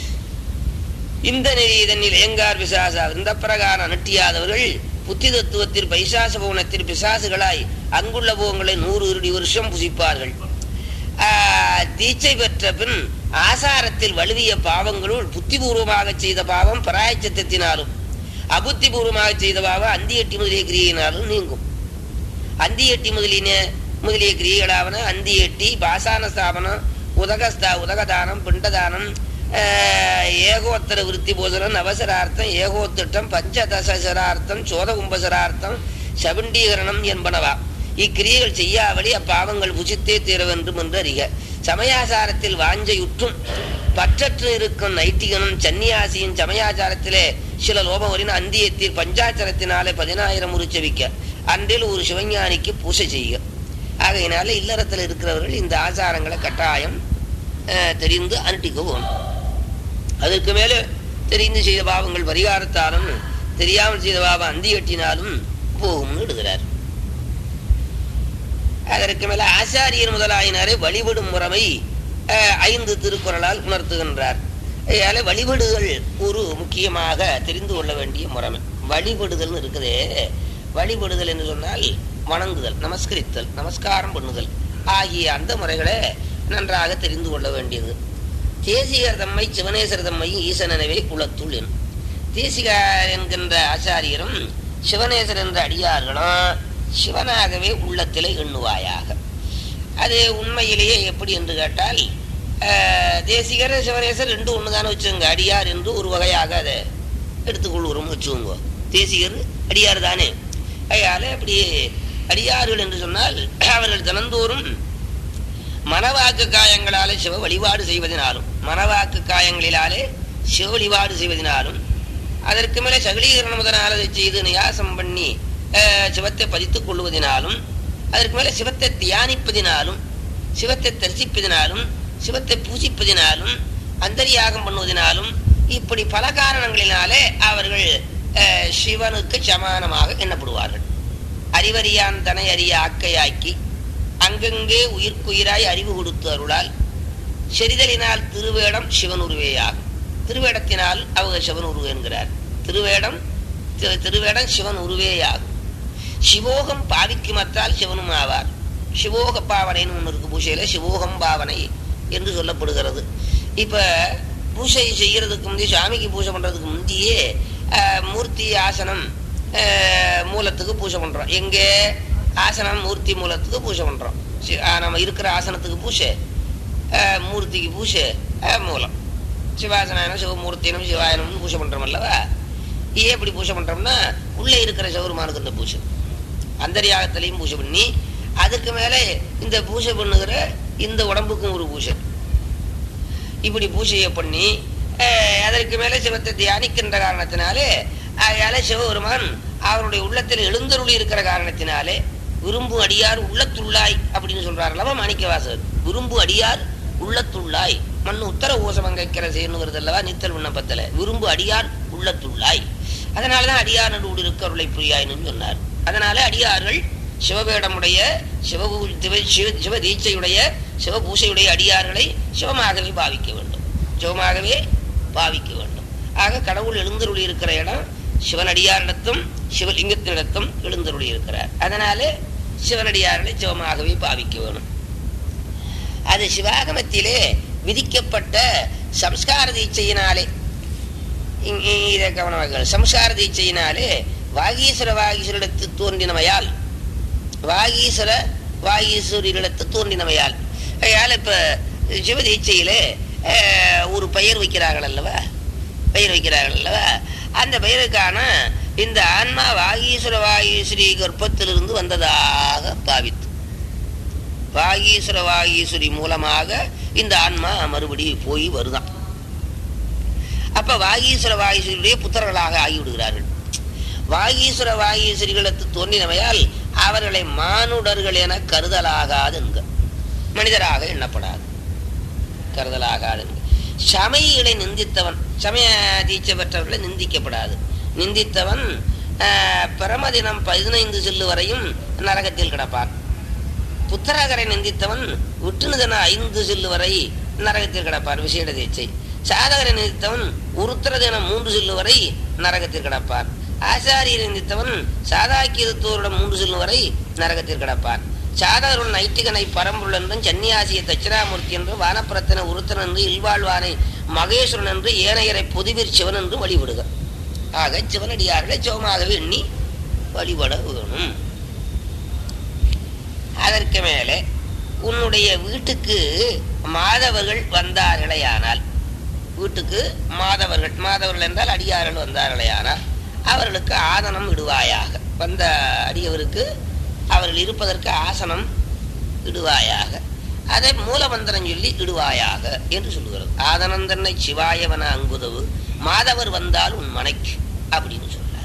இந்த நெறி இதனில் ஏங்கார் பிசாசா இந்த பிரகாரம் அனுட்டியாதவர்கள் புத்தி தத்துவத்தில் பைசாச பவனத்தில் பிசாசுகளாய் அங்குள்ள போகங்களை நூறு இருடி வருஷம் புசிப்பார்கள் ஆஹ், தீட்சை பெற்ற பின் ஆசாரத்தில் வலுவிய பாவங்களுள் புத்திபூர்வமாக செய்த பாவம் பராயச்சத்தினாலும் அபுத்திபூர்வமாக செய்த பாவம் அந்தி எட்டி முதலிய கிரியையினாலும் நீங்கும் அந்தி எட்டி முதலின முதலிய கிரியைகளாவன அந்தி எட்டி பாசான ஸ்தாபனம் உதகஸ்தா உதகதானம் பிண்டதானம் ஆஹ், ஏகோத்தர விருத்தி போதனம் நவசரார்த்தம் ஏகோத்திட்டம் பஞ்சதசரார்த்தம் சோத கும்பசரார்த்தம் சபண்டீகரணம் என்பனவா இக்கிரியைகள் செய்யாவழி அப்பாவங்கள் புசித்தே தீர வேண்டும் என்று அறிக சமயாசாரத்தில் வாஞ்சையுற்றும் பற்றற்று இருக்கும் நைட்டிகனும் சன்னியாசியின் சமயாச்சாரத்திலே சில லோபவரின் அந்தியத்தில் பஞ்சாச்சரத்தினாலே பதினாயிரம் உருச்சவிக்க அன்றில் ஒரு சிவஞானிக்கு பூசை செய்க ஆகையினால இல்லறத்தில் இருக்கிறவர்கள் இந்த ஆசாரங்களை கட்டாயம் அஹ், தெரிந்து அனுட்டிக்க வேணும் அதற்கு மேலே தெரிந்து செய்த பாவங்கள் பரிகாரத்தாலும் தெரியாமல் செய்த பாவம் அந்தி கட்டினாலும் போகும்னு எழுதுகிறார் அதற்கு மேல ஆசாரியர் முதலாயினாரை வழிபடும் முறைமை அஹ், ஐந்து திருக்குறளால் உணர்த்துகின்றார் அதனால வழிபடுதல் ஒரு முக்கியமாக தெரிந்து கொள்ள வேண்டிய முறைமை வழிபடுதல்னு இருக்குதே வழிபடுதல் என்று சொன்னால் வணங்குதல் நமஸ்கரித்தல் நமஸ்காரம் பண்ணுதல் ஆகிய அந்த முறைகளை நன்றாக தெரிந்து கொள்ள வேண்டியது தேசிகர் தம்மை சிவனேசர் தம்மையும் ஈசனனவே குலத்துள் என் தேசிகார் என்கின்ற ஆச்சாரியரும் சிவனேசர் என்ற அடியார்களும் சிவனாகவே உள்ளத்திலே எண்ணுவாயாக அது உண்மையிலேயே எப்படி என்று கேட்டால் ஆஹ், தேசிகர் சிவனேசர் ரெண்டு ஒன்று தானே வச்சுங்க அடியார் என்று ஒரு வகையாக அதை எடுத்துக்கொள்கிறோம் வச்சுக்கோங்க தேசிகர் அடியார் தானே அதனால அப்படி அடியார்கள் என்று சொன்னால் அவர்கள் தினந்தோறும் மனவாக்கு காயங்களாலே சிவ வழிபாடு செய்வதனாலும் மனவாக்கு காயங்களிலாலே சிவ வழிபாடு செய்வதனாலும் அதற்கு மேலே சகலீகரண முதலானதை செய்து நியாசம் பண்ணி அஹ், சிவத்தை பதித்துக் கொள்வதனாலும் அதற்கு மேலே சிவத்தை தியானிப்பதினாலும் சிவத்தை தரிசிப்பதினாலும் சிவத்தை பூஜிப்பதினாலும் அந்தரியாகம் பண்ணுவதனாலும் இப்படி பல காரணங்களினாலே அவர்கள் அஹ், சிவனுக்கு சமானமாக எண்ணப்படுவார்கள் அறிவறியான் தனை அறிய ஆக்கையாக்கி அங்கங்கே உயிர்க்குயிராய் அறிவு கொடுத்து அருளால் செறிதலினால் திருவேடம் சிவன் உருவேயாகும் திருவேடத்தினால் அவங்க சிவன் உருவு என்கிறார் திருவேடம் திரு- திருவேடம் சிவன் உருவேயாகும் சிவோகம் பாவிக்கு மத்தால் சிவனும் ஆவார் சிவோக பாவனைன்னு ஒன்று இருக்கு பூஜையில சிவோகம் பாவனை என்று சொல்லப்படுகிறது இப்ப பூஜை செய்யறதுக்கு முந்தைய சாமிக்கு பூஜை பண்றதுக்கு முந்தையே ஆஹ், மூர்த்தி ஆசனம் ஆஹ், மூலத்துக்கு பூஜை பண்றோம் எங்கே ஆசனம் மூர்த்தி மூலத்துக்கு பூஜை பண்றோம் சி- ஆஹ், நம்ம இருக்கிற ஆசனத்துக்கு பூஜை ஆஹ், மூர்த்திக்கு பூஜை ஆஹ், மூலம் சிவாசனாயனம் சிவமூர்த்தினம் சிவாயனம்னு பூஜை பண்றோம் அல்லவா ஏன் இப்படி பூஜை பண்றோம்னா உள்ளே இருக்கிற சிவருமானுக்கு இந்த பூஜை அந்தரியாகத்திலையும் பூஜை பண்ணி அதுக்கு மேலே இந்த பூஜை பண்ணுகிற இந்த உடம்புக்கும் ஒரு பூஜை இப்படி பூஜையை பண்ணி அஹ், அதற்கு மேலே சிவத்தை தியானிக்கின்ற காரணத்தினாலே அதனால சிவபெருமான் அவருடைய உள்ளத்தில் எழுந்தருளி இருக்கிற காரணத்தினாலே விரும்பு அடியார் உள்ளத்துள்ளாய் அப்படின்னு சொல்றாரு அல்லவா மாணிக்கவாசகர் விரும்பு அடியார் உள்ளத்துள்ளாய் மண் உத்தர ஓசமங்கைக்கிற செய்யணும் வருது அல்லவா நித்தல் விண்ணப்பத்துல விரும்பு அடியார் உள்ளத்துள்ளாய் அதனாலதான் அடியார் நடுவுடு இருக்க அருளை புரியாயின்னு சொன்னார் அதனால அடியார்கள் சிவவேடமுடைய சிவபூ சிவ- சிவ- சிவ தீட்சையுடைய சிவபூசையுடைய அடியார்களை சிவமாகவே பாவிக்க வேண்டும் சிவமாகவே பாவிக்க வேண்டும் ஆக கடவுள் எழுந்தருளி இருக்கிற இடம் சிவனடியாரிடத்தும் சிவலிங்கத்தினிடத்தும் எழுந்தருளி இருக்கிறார் அதனாலே சிவனடியார்களை சிவமாகவே பாவிக்க வேணும் அது சிவாகமத்திலே விதிக்கப்பட்ட சம்ஸ்கார தீட்சையினாலே இங்- இ- இதை கவனமாக சம்ஸ்கார தீட்சையினாலே வாகீஸ்வர வாகீஸ்வரிடத்து தோன்றினமையால் வாகீஸ்வர வாகீஸ்வரிடத்து தோன்றினமையால் அயால் இப்ப சிவ தீட்சையிலே அஹ், ஒரு பெயர் வைக்கிறார்கள் அல்லவா பெயர் வைக்கிறார்கள் அல்லவா அந்த பெயருக்கான இந்த ஆன்மா வாகீஸ்வர வாகீஸ்வரி கர்ப்பத்திலிருந்து வந்ததாக பாவித்து வாகீஸ்வர வாகீஸ்வரி மூலமாக இந்த ஆன்மா மறுபடி போய் வருதான் அப்ப வாகீஸ்வர வாகீஸ்வரியுடைய புத்தர்களாக ஆகிவிடுகிறார்கள் வாகீஸ்வர வாகீஸ்வரிகளுக்கு தோன்றினவையால் அவர்களை மானுடர்கள் என கருதலாகாது என்க மனிதராக எண்ணப்படாது கருதலாகாது என்க. சமயிகளை நிந்தித்தவன் சமய தீட்சை பெற்றவர்களை நிந்திக்கப்படாது நிந்தித்தவன் ஆஹ், பிரமதினம் பதினைந்து செல்லு வரையும் நரகத்தில் கிடப்பான் புத்தராகரை நிந்தித்தவன் விட்டுனுதன ஐந்து செல்லு வரை நரகத்தில் கிடப்பான் விசேட தீட்சை சாதகரை நிந்தித்தவன் உருத்திர தினம் மூன்று செல்லு வரை நரகத்தில் கிடப்பான் ஆச்சாரியரை நிந்தித்தவன் சாதாக்கியத்தோருடன் மூன்று செல்லு வரை நரகத்தில் கிடப்பான் சாதகருடன் நைட்டிகனை பரம்பொருள் என்றும் சன்னியாசிய தட்சிணாமூர்த்தி என்று வானப்பிரத்தன உருத்தன் என்று இல்வாழ்வானை மகேஸ்வரன் என்று ஏனையரை பொதுவிற் சிவன் என்று வழிபடுக ஆக சிவனடியார்களை சிவமாகவே எண்ணி வழிபட வேணும் அதற்கு மேலே உன்னுடைய வீட்டுக்கு மாதவர்கள் வந்தார்களேயானால் வீட்டுக்கு மாதவர்கள் மாதவர்கள் என்றால் அடியார்கள் வந்தார்களேயானால் அவர்களுக்கு ஆதனம் இடுவாயாக வந்த அடியவருக்கு அவர்கள் இருப்பதற்கு ஆசனம் இடுவாயாக அதை மூலமந்திரம் சொல்லி இடுவாயாக என்று சொல்லுகிறது ஆதனம் தன்னை சிவாயவன அங்குதவு மாதவர் வந்தால் உன் மனைக்கு அப்படின்னு சொல்றார்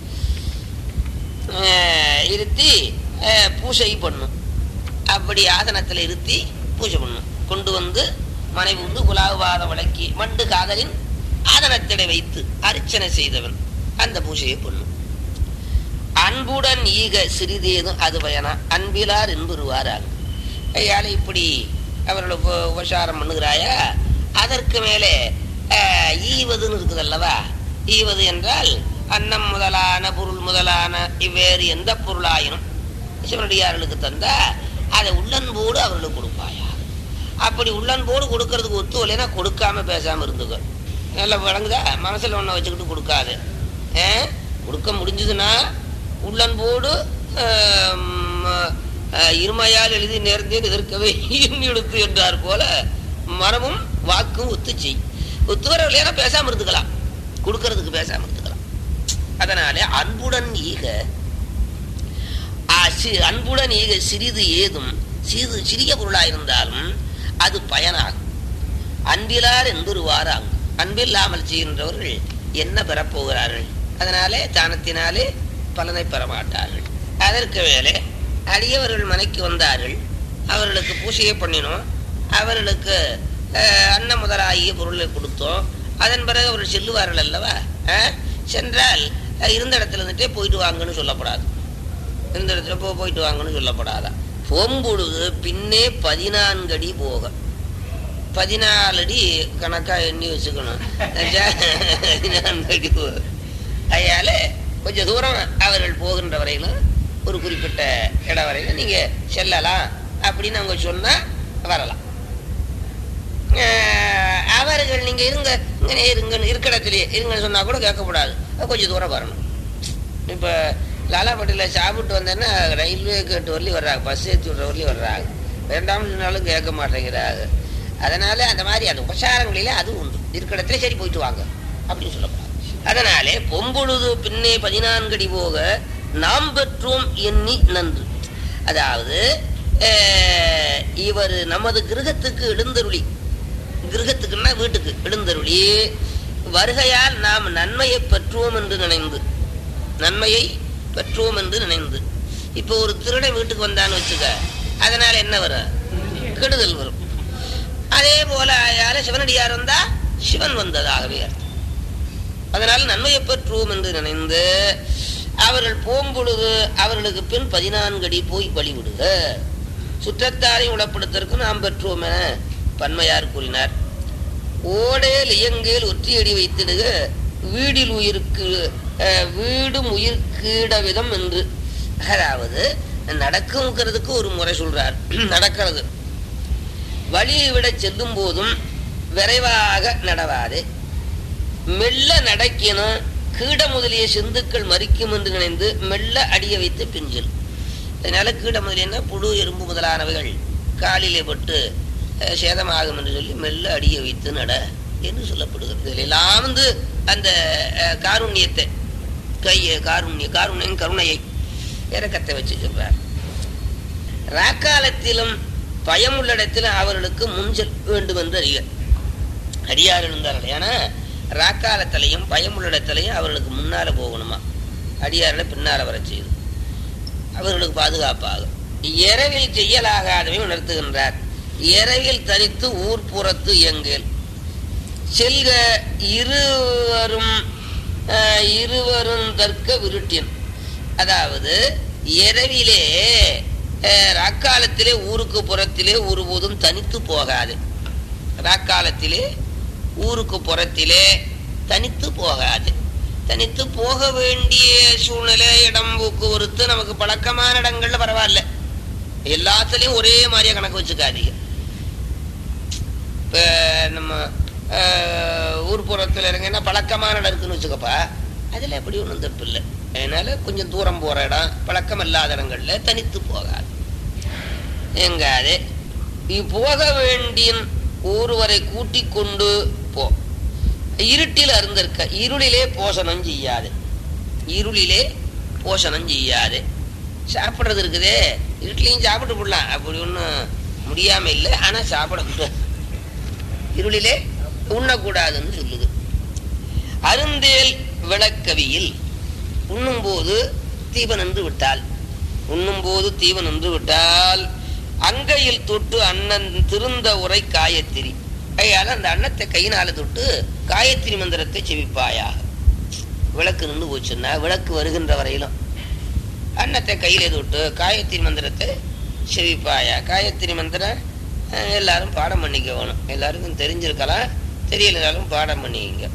அஹ் இருத்தி அஹ் பூசை பண்ணும் அப்படி ஆசனத்தில் இருத்தி பூஜை பண்ணும் கொண்டு வந்து மனைவி உண்டு குலாவாத விளக்கி மண்டு காதலின் ஆதனத்திடை வைத்து அர்ச்சனை செய்தவன் அந்த பூஜையை பண்ணும் அன்புடன் ஈக சிறிதேதும் அது பயனா அன்பிலார் என்புருவாராங்க ஐயால இப்படி அவர்களை உப- உபசாரம் பண்ணுகிறாயா அதற்கு மேலே அஹ், ஈவதுன்னு இருக்குது அல்லவா ஈவது என்றால் அன்னம் முதலான பொருள் முதலான இவ்வேறு எந்த பொருளாயினும் சிவனடியார்களுக்கு தந்தா அதை உள்ளன்போடு அவர்களுக்கு கொடுப்பாயா அப்படி உள்ளன்போடு கொடுக்கறதுக்கு ஒத்து இல்லைன்னா கொடுக்காம பேசாம இருந்துக்க நல்லா விளங்குதா மனசுல ஒன்றை வச்சுக்கிட்டு கொடுக்காது ஆ? கொடுக்க முடிஞ்சதுன்னா உள்ளன்போடு ஆம், ஆ, இருமையால் எழுதி நேர்ந்தேன் எதிர்க்கவே எண்ணி எடுத்து என்றார் போல மனமும் வாக்கும் ஒத்து செய் ஒத்து வரவில்லையா பேசாம இருந்துக்கலாம் கொடுக்கறதுக்கு பேசாம இருந்துக்கலாம் அதனாலே அன்புடன் ஈக ஆ, சி- அன்புடன் ஈக சிறிது ஏதும் சிறிது சிறிய பொருளாயிருந்தாலும் அது பயனாகும் அன்பிலார் என்புருவார் ஆகும் அன்பில்லாமல் செய்கின்றவர்கள் என்ன பெறப்போகிறார்கள் அதனாலே தானத்தினாலே பலனை பெற மாட்டார்கள் அதற்கு மேலே அடியவர்கள் மனைக்கு வந்தார்கள் அவர்களுக்கு பூஜையை பண்ணினோம் அவர்களுக்கு அஹ், அன்ன முதலாகிய பொருளை கொடுத்தோம் அதன் பிறகு அவர்கள் செல்லுவார்கள் அல்லவா அஹ், சென்றால் அஹ், இருந்த இடத்துல இருந்துட்டே போயிட்டு வாங்கன்னு சொல்லப்படாது இந்த இடத்துல போ போயிட்டு வாங்கன்னு சொல்லப்படாதா போம்பொழுது பின்னே பதினான்கு அடி போக பதினாலு அடி கணக்கா எண்ணி வச்சுக்கணும் பதினான்கு அடி போக அதனால கொஞ்சம் தூரம் அவர்கள் போகின்ற வரையிலும் ஒரு குறிப்பிட்ட இடம் வரையிலும் நீங்க செல்லலாம் அப்படின்னு அவங்க சொன்னா வரலாம் அஹ் அவர்கள் நீங்க இருங்க இங்கே இருங்க இருக்கிற இடத்துலயே இருங்கன்னு சொன்னா கூட கேட்கக்கூடாது கொஞ்சம் தூரம் வரணும் இப்போ லாலாப்பட்டியில் சாப்பிட்டு வந்தேன்னா ரயில்வே கேட்டு வரலி வர்றாங்க பஸ் ஏற்றி விட்ற வரலி வர்றாங்க வேண்டாம்னு சொன்னாலும் கேட்க மாட்டேங்கிறாங்க அதனால அந்த மாதிரி அந்த உபசாரங்களிலே அது உண்டு இருக்கிற இடத்துல சரி போயிட்டு வாங்க அப்படின்னு சொல்லக்கூடாது அதனாலே பொம்பொழுது பின்னே பதினான்கடி போக நாம் பெற்றோம் எண்ணி நன்று அதாவது அஹ், இவர் நமது கிரகத்துக்கு எழுந்தருளி கிரகத்துக்குன்னா வீட்டுக்கு எழுந்தருளி வருகையால் நாம் நன்மையை பெற்றோம் என்று நினைந்து நன்மையை பெற்றோம் என்று நினைந்து இப்போ ஒரு திருடன் வீட்டுக்கு வந்தான்னு வச்சுக்க அதனால என்ன வரும் கெடுதல் வரும் அதே போல யார சிவனடியார் வந்தா சிவன் வந்ததாகவே அர்த்தம் அதனால நன்மையை பெற்றோம் என்று நினைந்து அவர்கள் போம்பொழுது அவர்களுக்கு பின் பதினான்கு அடி போய் வழிவிடுக சுற்றத்தாரை உடப்படுத்தற்கு நாம் பெற்றோம் என பன்மையார் கூறினார் ஓடேல் இயங்கேல் ஒற்றியடி வைத்திடுக வீடில் உயிருக்கு அஹ், வீடும் உயிர் கீட விதம் என்று அதாவது நடக்குங்கிறதுக்கு ஒரு முறை சொல்றார் நடக்கிறது வழியை விட செல்லும் போதும் விரைவாக நடவாது மெல்ல நடக்கினும் கீட முதலிய சிந்துக்கள் மறிக்கும் என்று நினைந்து மெல்ல அடிய வைத்து பிஞ்சல் அதனால கீட முதலியன்னா புழு எறும்பு முதலானவைகள் காலிலே பட்டு அஹ், சேதமாகும் என்று சொல்லி மெல்ல அடிய வைத்து நட என்று சொல்லப்படுகிறது இதில் எல்லாம் வந்து அந்த அஹ், காருண்யத்தை கையை காருண்ய காருண்யம் கருணையை இறக்கத்தை வச்சு சொல்றார் ராக்காலத்திலும் பயமுள்ள இடத்திலும் அவர்களுக்கு முன்செல் வேண்டும் என்று அறிக அடியார் இருந்தார்கள் ஏன்னா ராக்காலத்திலையும் பயமுள்ள இடத்திலையும் அவர்களுக்கு முன்னால போகணுமா அடியாரில் பின்னால வர செய்து அவர்களுக்கு பாதுகாப்பாகும் இரவில் செய்யலாகாதவை உணர்த்துகின்றார் இரவில் தனித்து ஊர் புறத்து எங்கேல் செல்க இருவரும் அஹ், இருவரும் தற்க விருட்டின் அதாவது இரவிலே அஹ், ராக்காலத்திலே ஊருக்கு புறத்திலே ஒருபோதும் தனித்து போகாது ராக்காலத்திலே ஊருக்கு புறத்திலே தனித்து போகாது தனித்து போக வேண்டிய சூழ்நிலை இடம் போக்குவரத்து நமக்கு பழக்கமான இடங்கள்ல பரவாயில்ல எல்லாத்துலயும் ஒரே மாதிரியா கணக்கு வச்சுக்காதீங்க இப்ப நம்ம ஆஹ், ஊர் புறத்துல இருங்கன்னா பழக்கமான இடம் இருக்குன்னு வச்சுக்கப்பா அதுல எப்படி ஒன்றும் தப்பு இல்லை அதனால கொஞ்சம் தூரம் போற இடம் பழக்கம் இல்லாத இடங்கள்ல தனித்து போகாது எங்காது நீ போக வேண்டிய ஒருவரை கூட்டிக் கொண்டு போ இருட்டில் அருந்திருக்க இருளிலே போஷணம் செய்யாது இருளிலே போஷணம் செய்யாது சாப்பிடுறது இருக்குதே இருட்டிலையும் சாப்பிட்டு போடலாம் அப்படி ஒன்றும் முடியாம இல்லை ஆனா சாப்பிடக்கூடாது இருளிலே உண்ணக்கூடாதுன்னு சொல்லுது அருந்தேல் விளக்கவியில் உண்ணும்போது தீபன் நின்று விட்டால் உண்ணும்போது தீபன் நின்று விட்டால் அங்கையில் தொட்டு அண்ணன் திருந்த உரை காயத்திரி கையால் அந்த அன்னத்தை கையினால தொட்டு காயத்திரி மந்திரத்தை செவிப்பாயாக விளக்கு நின்று போச்சுன்னா விளக்கு வருகின்ற வரையிலும் அன்னத்தை கையிலே தொட்டு காயத்திரி மந்திரத்தை செவிப்பாயா காயத்திரி மந்திரம் அஹ், எல்லாரும் பாடம் பண்ணிக்க வேணும் எல்லாருக்கும் தெரிஞ்சிருக்கலாம் தெரியலனாலும் பாடம் பண்ணிக்கங்க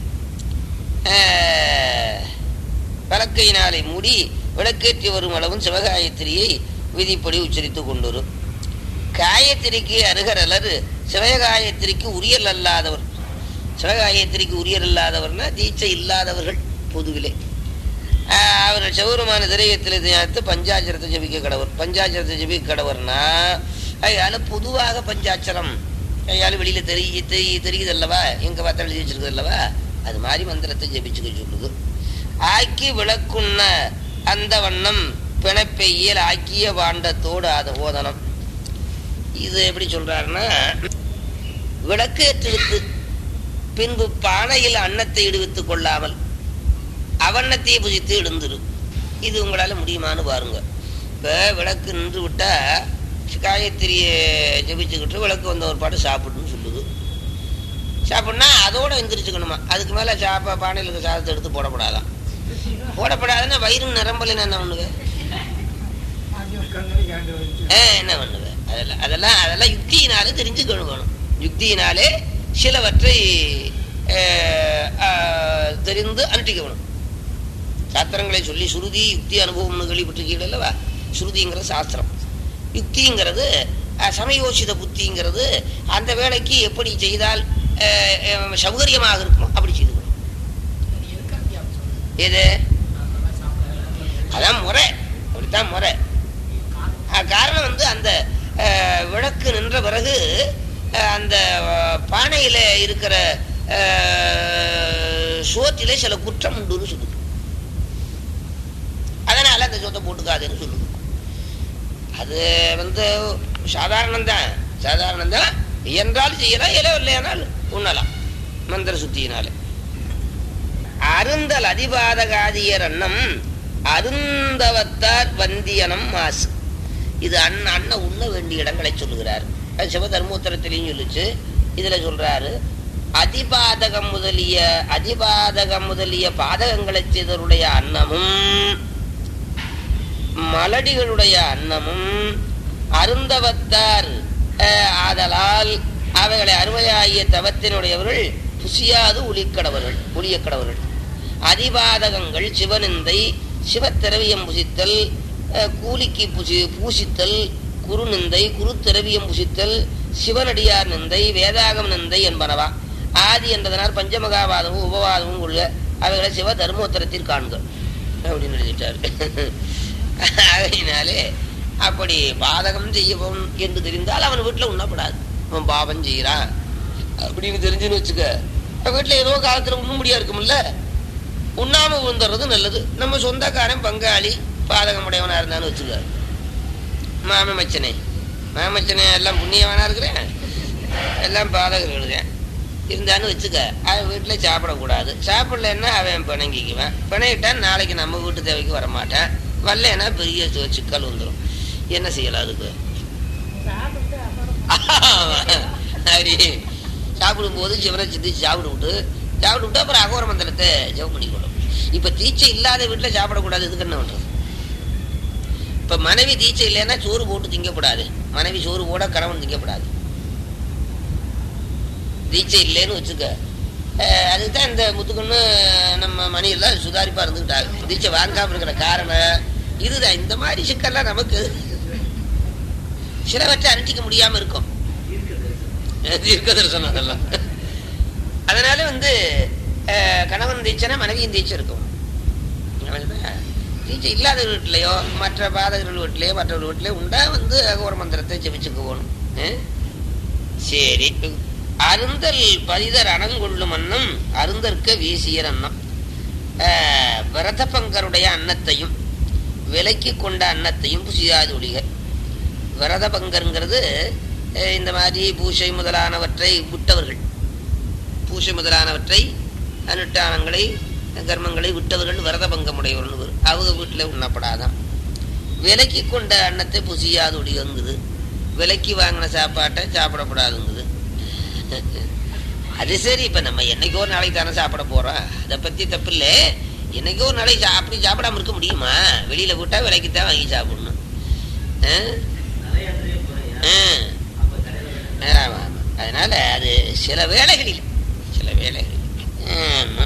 அஹ், விளக்கையினாலே மூடி விளக்கேற்றி வரும் அளவும் சிவகாயத்திரியை விதிப்படி உச்சரித்து கொண்டுவரும் காயத்திரிக்கு அருகரலர் சிவகாயத்திரிக்கு உரியல் அல்லாதவர் சிவகாயத்திரிக்கு உரியல் அல்லாதவர்னா தீட்சை இல்லாதவர்கள் பொதுவிலே ஆஹ் அவர் சிவருமான திரையத்தில் தியானித்து பஞ்சாட்சரத்தை ஜபிக்க கடவர் பஞ்சாட்சரத்தை ஜபிக்க கடவர்னா அதனால பொதுவாக பஞ்சாட்சரம் கையால் வெளியில தெரிய தெரிய தெரியுது அல்லவா எங்க பார்த்தா எழுதி வச்சிருக்குது அல்லவா அது மாதிரி மந்திரத்தை ஜபிச்சுக்க சொல்லுது ஆக்கி விளக்குண்ண அந்த வண்ணம் பிணப்பையில் ஆக்கிய பாண்டத்தோடு அது ஓதனம் இது எப்படி சொல்றாருன்னா விளக்கு ஏற்றுவித்து பின்பு பானையில் அன்னத்தை இடுவித்துக் கொள்ளாமல் அவண்ணத்தையே புஜித்து எழுந்துரு இது உங்களால முடியுமான்னு பாருங்க இப்ப விளக்கு நின்று விட்டா காயத்திரியை ஜெபிச்சுக்கிட்டு விளக்கு வந்த ஒரு பாட்டு சாப்பிடுன்னு சொல்லுது சாப்பிட்னா அதோட எந்திரிச்சுக்கணுமா அதுக்கு மேல சாப்ப பானையில் இருக்க சாதத்தை எடுத்து போடப்படாதான் போடப்படாதுன்னா வயிறு நிரம்பலைன்னா என்ன பண்ணுவேன் என்ன பண்ணுவேன் அதெல்லாம் அதெல்லாம் அதெல்லாம் யுக்தியினாலே தெரிஞ்சுக்கணும் வேணும் யுக்தியினாலே சிலவற்றை அஹ், அஹ், தெரிந்து அனுஷ்டிக்க வேணும் சாஸ்திரங்களை சொல்லி சுருதி யுக்தி அனுபவம்னு கேள்விப்பட்டிருக்கீங்க அல்லவா சுருதிங்கிற சாஸ்திரம் யுக்திங்கிறது அஹ், சமயோசித புத்திங்கிறது அந்த வேலைக்கு எப்படி செய்தால் அஹ், அஹ், சௌகரியமாக இருக்குமோ அப்படி செய்து கொள்ளும் எது அதான் முறை அப்படித்தான் முறை அஹ், காரணம் வந்து அந்த அஹ், விளக்கு நின்ற பிறகு அஹ், அந்த அஹ், பானையில இருக்கிற அஹ், சோத்திலே சில குற்றம் உண்டுன்னு சொல்லுது அதனால அந்த சோத்தை போட்டுக்காதுன்னு சொல்லுது அது வந்து சாதாரணம் தான் சாதாரணம் தான் என்றால் செய்யலாம் இலை இல்லையானால் உண்ணலாம் மந்திர சுத்தியினால அருந்தல் அதிபாதகாதியர் அன்னம் அருந்தவத்தார் வந்தியனம் மாசு இது அண்ண அண்ணன் உண்ண வேண்டிய இடங்களை சொல்லுகிறார் அது சிவதர்மோத்தரத்திலையும் சொல்லுச்சு இதுல சொல்றாரு அதிபாதகம் முதலிய அதிபாதகம் முதலிய பாதகங்களை செய்தவருடைய அன்னமும் மலடிகளுடைய அன்னமும் அருந்தவத்தார் அஹ், ஆதலால் அவைகளை அருமையாகிய தவத்தினுடையவர்கள் புசியாது ஒளிக்கடவர்கள் ஒளியக்கடவர்கள் அதிபாதகங்கள் சிவனிந்தை சிவத்திரவியம் புசித்தல் அஹ், கூலிக்கு புசி பூசித்தல் குறுநிந்தை குருத்திரவியம் புசித்தல் சிவனடியார் நிந்தை வேதாகம் நிந்தை என்பனவா ஆதி என்பதனால் பஞ்சமகாவாதமும் உபவாதமும் கொள்க அவைகளை சிவ தர்மோத்தரத்தில் காண்க அப்படின்னு எழுதிட்டாரு ஆகையினாலே அப்படி பாதகம் செய்யவும் என்று தெரிந்தால் அவன் வீட்டுல உண்ணப்படாது அவன் பாவம் செய்யறான் அப்படின்னு தெரிஞ்சுன்னு வச்சுக்க அவன் வீட்டுல ஏதோ காலத்துல உண்ண முடியா இருக்கும்ல உண்ணாம விழுந்துறது நல்லது நம்ம சொந்தக்காரன் பங்காளி பாதகமுடையவனா இருந்தான்னு வச்சுக்க மாம மச்சனே மாமச்சனே எல்லாம் புண்ணியவனா இருக்கிறேன் எல்லாம் பாதகர்கள் தான் இருந்தான்னு வச்சுக்க அவன் வீட்டில் சாப்பிடக்கூடாது சாப்பிடலன்னா அவன் பிணங்கிக்குவேன் பிணையிட்டான் நாளைக்கு நம்ம வீட்டு தேவைக்கு வரமாட்டான் வரலன்னா பெரிய சி- சிக்கல் வந்துடும் என்ன செய்யலாம் அதுக்கு சரி சாப்பிடும்போது சிவனை சிந்திச்சு சாப்பிட்டு விட்டு சாப்பிட்டு விட்டு அப்புறம் அகோர மந்திரத்தை ஜெபம் பண்ணிக்கணும் இப்ப தீட்சை இல்லாத வீட்டுல சாப்பிடக்கூடாது இதுக்கு என்ன பண்றது இப்ப மனைவி தீட்சை இல்லைன்னா சோறு போட்டு திங்கக்கூடாது மனைவி சோறு போட கணவன் திங்கக்கூடாது தீட்சை இல்லைன்னு வச்சுக்க அஹ் அதுக்குதான் இந்த முத்துக்குன்னு நம்ம மணியெல்லாம் சுதாரிப்பா இருந்துக்கிட்டாங்க தீட்சை வாங்காம இருக்கிற காரணம் இதுதான் இந்த மாதிரி சிக்கல்லாம் நமக்கு சிலவற்றை அனுட்டிக்க முடியாம இருக்கும் தீர்க்க தரிசனம் அதெல்லாம் அதனால வந்து அஹ், கணவன் தீட்சைனா மனைவியும் தீட்சை இருக்கும் அவ்வளவுதான். தீட்சை இல்லாத வீட்லயோ மற்ற பாதகர்கள் வீட்லயோ மற்றவர்கள் வீட்லயோ உண்டா வந்து ஒரு மந்திரத்தை ஜெபிச்சுக்க போகணும் அஹ்? சரி அருந்தல் பதிதர் அணங்கொள்ளும் அன்னம் அருந்தற்க வீசியர் அன்னம் அஹ், விரத பங்கருடைய அன்னத்தையும் விலைக்கு கொண்ட அன்னத்தையும் புசியாது ஒழிக விரத பங்கருங்கிறது அஹ், இந்த மாதிரி பூஷை முதலானவற்றை விட்டவர்கள் பூஷை முதலானவற்றை அனுஷ்டானங்களை கர்மங்களை விட்டவர்கள் விரத பங்கம் உடையவர்கள் வரும். அவங்க வீட்டில் உண்ணப்படாதான் விலைக்கு கொண்ட அன்னத்தை புசியாது ஒழிகங்குது விலைக்கு வாங்கின சாப்பாட்டை சாப்பிடக்கூடாதுங்குது அது சரி இப்ப நம்ம என்னைக்கோ ஒரு நாளைக்கு தானே சாப்பிட போறோம் அதை பத்தி தப்பு இல்லை என்னைக்கோ ஒரு நாளைக்கு சா- அப்படி சாப்பிடாம இருக்க முடியுமா வெளியில விட்டா விலைக்கு தான் வாங்கி சாப்பிடணும் ஆ? ஆ. ஆமா, ஆமா. அதனால அது சில வேளைகளில் சில வேளைகளில் ஆமா.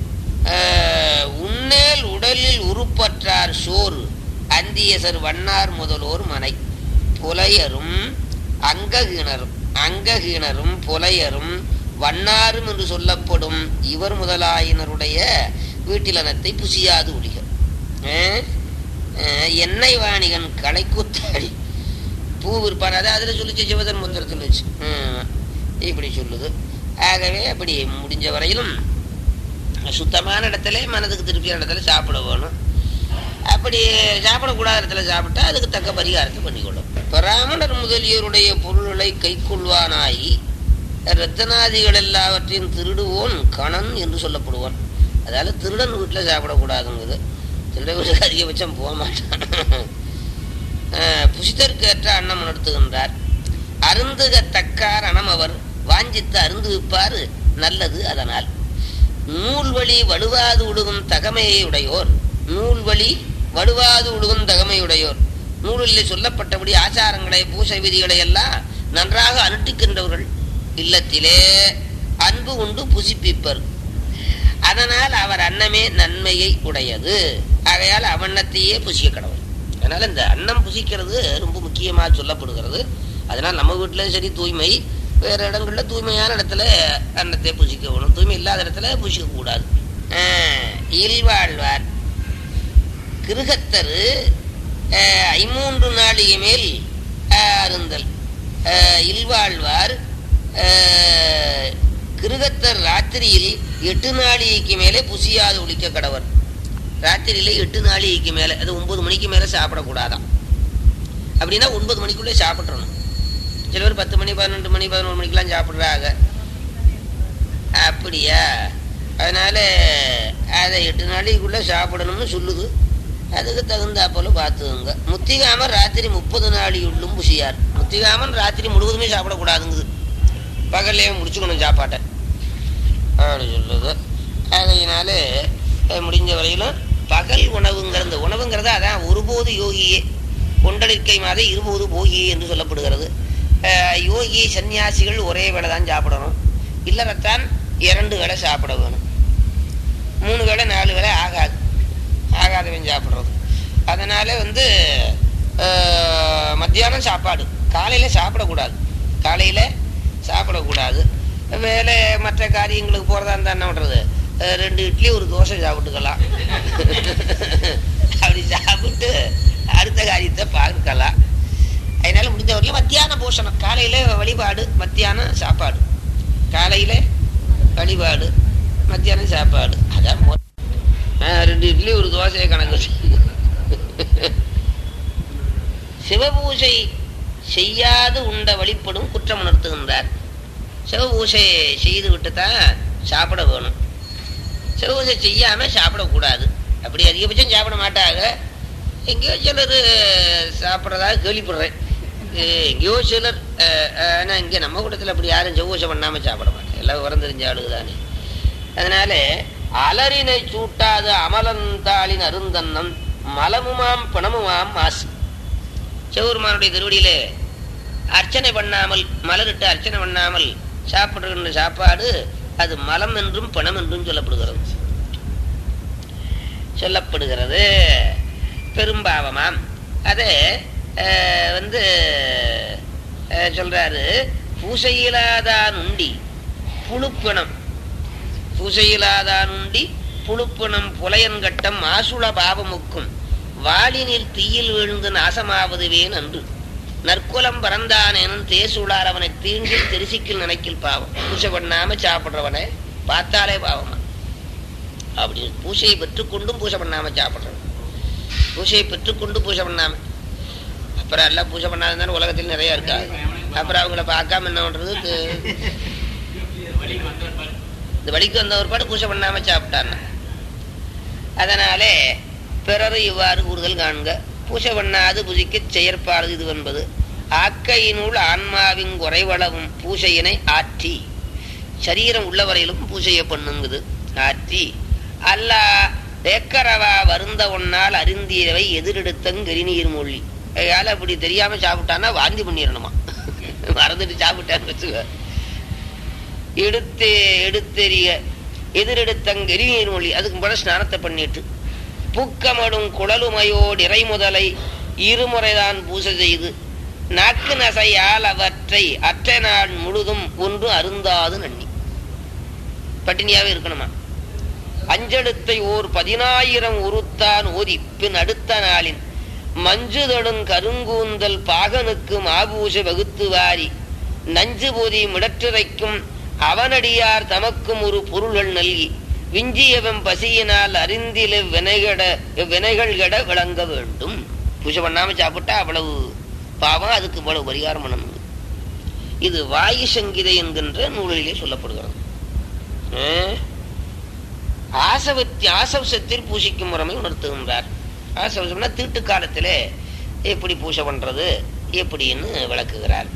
ஆஹ், உன்னேல் உடலில் உருப்பற்றார் சோறு அந்தியசர் வண்ணார் முதலோர் மனை புலையரும் அங்ககீனரும் அங்ககீனரும் புலையரும் வண்ணாரும் என்று சொல்லப்படும் இவர் முதலாயினருடைய வீட்டிலனத்தை புசியாது ஒழிக ஆஹ், ஆஹ், எண்ணெய் வாணிகன் களைக்குத்தாடி பூ விற்பான் அதை அதில் சொல்லிச்சு சிவதன் மந்திரத்தில் வச்சு ஆமா. இப்படி சொல்லுது ஆகவே அப்படி முடிஞ்ச வரையிலும் சுத்தமான இடத்துல மனதுக்கு திருப்தியான இடத்துல சாப்பிட வேணும் அப்படி சாப்பிடக்கூடாத இடத்துல சாப்பிட்டா அதுக்கு தக்க பரிகாரத்தை பண்ணிக்கொள்ளும் பிராமணர் முதலியோருடைய பொருள்களை கைக்கொள்வானாயி ரத்தனாதிகள் எல்லாவற்றையும் திருடுவோன் கணன் என்று சொல்லப்படுவான் அதால திருடன் வீட்டில் சாப்பிடக்கூடாதுங்குது திருடன் வீட்டுக்கு அதிகபட்சம் போக மாட்டான் அஹ் புசிதற்கேற்ற அன்னம் நடத்துகின்றார் அருந்துக தக்கார் அனம் அவர் வாஞ்சித்து அருந்து விப்பார் நல்லது அதனால் நூல்வழி வலுவாது உழுகும் தகமையை உடையோர் நூல்வழி வலுவாது உழுகும் தகமையுடையோர் நூலிலே சொல்லப்பட்டபடி ஆச்சாரங்களை பூசை விதிகளை எல்லாம் நன்றாக அனுட்டிக்கின்றவர்கள் இல்லத்திலே அன்பு உண்டு புசிப்பிப்பர் அதனால் அவர் அன்னமே நன்மையை உடையது ஆகையால் அவண்ணத்தையே புசிக்க கடவுள் அதனால இந்த அன்னம் புசிக்கிறது ரொம்ப முக்கியமா சொல்லப்படுகிறது அதனால் நம்ம வீட்டுல சரி தூய்மை வேற இடங்கள்ல தூய்மையான இடத்துல அன்னத்தை புசிக்க வேணும் தூய்மை இல்லாத இடத்துல புசிக்க கூடாது ஆஹ், இல்வாழ்வார் கிருகத்தரு ஆஹ், ஐமூன்று நாளிகை மேல் ஆஹ், அருந்தல் ஆஹ், இல்வாழ்வார் ஆஹ், கிருகத்தர் ராத்திரியில் எட்டு நாளிகைக்கு மேலே புசியாது ஒழிக்க கடவர் ராத்திரியில எட்டு நாளிகைக்கு மேல அது ஒன்பது மணிக்கு மேல சாப்பிடக்கூடாதாம் அப்படின்னா ஒன்பது மணிக்குள்ளே சாப்பிட்றணும் சில பேர் பத்து மணி பன்னெண்டு மணி பதினொரு மணிக்கெல்லாம் சாப்பிட்றாங்க அப்படியா அதனால அதை எட்டு நாளைக்குள்ள சாப்பிடணும்னு சொல்லுது அதுக்கு தகுந்தா போல பார்த்துக்கோங்க முத்திகாமன் ராத்திரி முப்பது நாளியுள்ளும் புசியார் முத்திகாமன் ராத்திரி முழுவதுமே சாப்பிடக்கூடாதுங்குது பகல்லே முடிச்சுக்கணும் சாப்பாட்டை அப்படி சொல்லுது அதையினால அஹ், முடிஞ்ச வரையிலும் பகல் உணவுங்கிறது இந்த உணவுங்கிறது அதான் ஒருபோது யோகியே கொண்டலிற்கை மாத இருபோது போகியே என்று சொல்லப்படுகிறது அஹ், யோகி சன்னியாசிகள் ஒரே வேளை தான் சாப்பிடணும் இல்லறத்தான் இரண்டு வேளை சாப்பிட வேணும் மூணு வேளை நாலு வேளை ஆகாது ஆகாதவன் சாப்பிட்றது அதனால வந்து அஹ், மத்தியானம் சாப்பாடு காலையில சாப்பிடக்கூடாது காலையில சாப்பிடக்கூடாது வேலை மற்ற காரியங்களுக்கு போறதா இருந்தா என்ன பண்றது அஹ், ரெண்டு இட்லி ஒரு தோசை சாப்பிட்டுக்கலாம் அப்படி சாப்பிட்டு அடுத்த காரியத்தை பார்க்கலாம் அதனால முடிஞ்ச வரையிலும் மத்தியான போஷணம் காலையில வழிபாடு மத்தியானம் சாப்பாடு காலையில வழிபாடு மத்தியானம் சாப்பாடு அதான் மொ- ஆ, ரெண்டு இட்லி ஒரு தோசையை கணக்கு வச்சு. சிவபூஜை செய்யாது உண்ட வழிபடும் குற்றம் உணர்த்துகின்றார் சிவபூஜை செய்து விட்டு தான் சாப்பிட வேணும் சிவபூஜை செய்யாம சாப்பிடக்கூடாது அப்படி அதிகபட்சம் சாப்பிட மாட்டாங்க எங்கேயோ சிலர் சாப்பிட்றதா கேள்விப்படுறேன் அஹ் எங்கேயோ சிலர் அஹ், அஹ், ஆனா இங்கே நம்ம கூட்டத்தில் அப்படி யாரும் சிவபூஜை பண்ணாம சாப்பிட மாட்டேன் எல்லாம் உரம் தெரிஞ்ச ஆளுதானே அதனால அலரினை சூட்டாது அமலந்தாளின் அருந்தன்னம் மலமுமாம் பிணமுமாம் மாசு சிவபெருமானுடைய திருவடியிலே அர்ச்சனை பண்ணாமல் மலரிட்டு அர்ச்சனை பண்ணாமல் சாப்பிடுகின்ற சாப்பாடு அது மலம் என்றும் பணம் என்றும் சொல்லப்படுகிறது சொல்லப்படுகிறது பெரும்பாவமாம் அதை அஹ், வந்து அஹ், சொல்றாரு பூசையிலாதான் உண்டி புழுப்பிணம் பூசையிலாதான் உண்டி புழுப்பிணம் புலையன்கட்டம் மாசுள பாவமுக்கும் வாளினில் தீயில் விழுந்து நாசமாவதுவே நன்று நற்குலம் பறந்தானேனும் தேசுளார் அவனை தீண்டில் தெரிசிக்கில் நினைக்கில் பாவம் பூசை பண்ணாம சாப்பிடுறவனை பார்த்தாலே பாவமா அப்படி பூசையை பெற்றுக்கொண்டும் பூசை பண்ணாம சாப்பிடுறவன் பூசையை பெற்றுக்கொண்டு பூசை பண்ணாம அப்புறம் எல்லாம் பூஜை பண்ணாதான் உலகத்தில் நிறைய இருக்கா அப்புறம் அவங்கள பார்க்காம என்ன பண்றது இது- இந்த வழிக்கு வந்த ஒரு பாடு பூஜை பண்ணாம சாப்பிட்டான்னா அதனாலே பிறர் இவ்வாறு கூறுதல் காண்க பூஜை பண்ணாது புதிக்க செயற்பாடு இது என்பது ஆக்கையினுள் ஆன்மாவின் குறைவளவும் பூசையினை ஆற்றி சரீரம் உள்ளவரையிலும் பூஜையை பண்ணுங்குது ஆற்றி அல்லா தேக்கரவா வருந்த ஒன்னால் அறிந்தீரவை எதிரெடுத்தங்கெரிநீர் மொழி அதனால அப்படி தெரியாம சாப்பிட்டான்னா வாந்தி பண்ணிடணுமா மறந்துட்டு சாப்பிட்டான்னு வச்சுக்க எடுத்து எடுத்தெறிய எதிரெடுத்தங்கெரிநீர் மொழி அதுக்கு கூட ஸ்நானத்தை பண்ணிட்டு பூக்கமடும் குழலுமையோடு இறை முதலை இருமுறைதான் பூசை செய்து நாக்கு நசையால் அவற்றை அற்ற நாள் முழுதும் ஒன்று அருந்தாது நன்னி பட்டினியாவே இருக்கணுமா அஞ்செழுத்தை ஓர் பதினாயிரம் உருத்தான் ஓதி பின் அடுத்த நாளின் மஞ்சுதடும் கருங்கூந்தல் பாகனுக்கு மாபூச வகுத்து வாரி நஞ்சு போதி மிடற்றிரைக்கும் அவனடியார் தமக்கும் ஒரு பொருள்கள் நல்கி விஞ்சியவன் பசியினால் அறிந்தில வினைகட வினைகள் கட விளங்க வேண்டும் பூஜை பண்ணாம சாப்பிட்டா அவ்வளவு பாவம் அதுக்கு இவ்வளவு பரிகாரம் பண்ணணும் இது வாயு சங்கீதை என்கின்ற நூலிலே சொல்லப்படுகிறது ஆஹ் ஆசவத்தி ஆசவசத்தில் பூசிக்கும் முறைமை உணர்த்துகின்றார் ஆசவசம்னா தீட்டு காலத்திலே எப்படி பூஜை பண்றது எப்படின்னு விளக்குகிறார்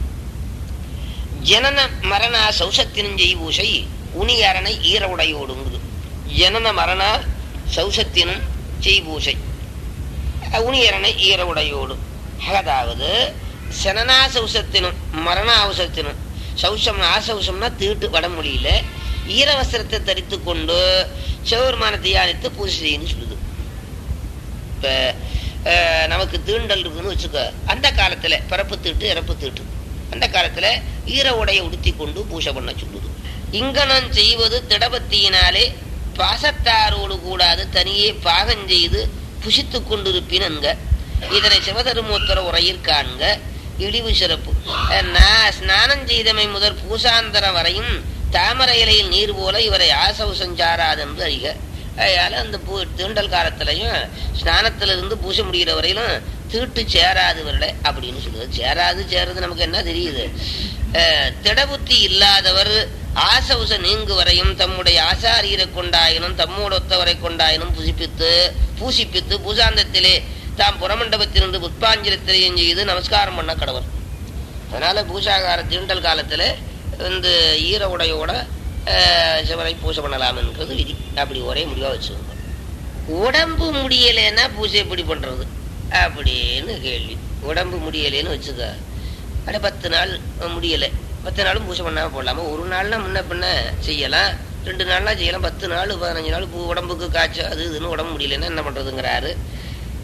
ஜனன மரண சௌசத்தினும் செய் பூசை உனியரணை ஈரவுடையோடுங்குது ஜனன மரண சௌசத்தினும் செய் பூசை உனியரணை ஈரவுடையோடு அதாவது சனனாசௌசத்தினும் மரணாவசத்தினும் சௌசம் ஆசௌசம்னா தீட்டு வடமொழியில ஈரவஸ்திரத்தை தரித்து கொண்டு சிவபெருமான தியானித்து பூஜை செய்யணும்னு சொல்லுது இப்ப அஹ், நமக்கு தீண்டல் இருக்குன்னு வச்சுக்க அந்த காலத்துல பிறப்பு தீட்டு இறப்பு தீட்டு அந்த காலத்துல ஈர உடைய உடுத்தி கொண்டு பூஜை பண்ண சொல்லுது இங்கனம் செய்வது திடபத்தியினாலே பாசத்தாரோடு கூடாது தனியே பாகம் செய்து புசித்துக் கொண்டிருப்பினங்க இதனை சிவதருமோத்தர உரையில் காண்க இழிவு சிறப்பு அஹ், நா- ஸ்நானம் செய்தமை முதல் பூசாந்தரம் வரையும் தாமரை இலையில் நீர் போல இவரை ஆசவு செஞ்சாராதென்று அறிக அதனால அந்த பூ தீண்டல் காலத்திலையும் ஸ்நானத்திலிருந்து பூச முடிகிற வரையிலும் தீட்டு சேராது வரல அப்படின்னு சொல்லுது சேராது சேருது நமக்கு என்ன தெரியுது அஹ், திடபுத்தி இல்லாதவர் ஆசவுச நீங்கு வரையும் தம்முடைய ஆசாரியரை கொண்டாயினும் தம்மோடு ஒத்தவரை கொண்டாயினும் புசிப்பித்து பூசிப்பித்து பூசாந்தத்திலே தாம் புறமண்டபத்திலிருந்து புஷ்பாஞ்சலித்திரையும் செய்து நமஸ்காரம் பண்ண கடவர் அதனால பூசாகார தீண்டல் காலத்துல வந்து ஈர உடையோட அஹ், சிவனை பூஜை பண்ணலாம்ன்றது விதி அப்படி ஒரே முடிவா வச்சுக்கோங்க உடம்பு முடியலைன்னா பூஜை எப்படி பண்றது அப்படின்னு கேள்வி உடம்பு முடியலைன்னு வச்சுக்க அட பத்து நாள் முடியலை பத்து நாளும் பூஜை பண்ணாம போடலாமா ஒரு நாள்னா முன்ன பின்ன செய்யலாம் ரெண்டு நாள்னா செய்யலாம் பத்து நாள் பதினஞ்சு நாள் பூ உடம்புக்கு காய்ச்சல் அது இதுன்னு உடம்பு முடியலைன்னா என்ன பண்றதுங்கிறாரு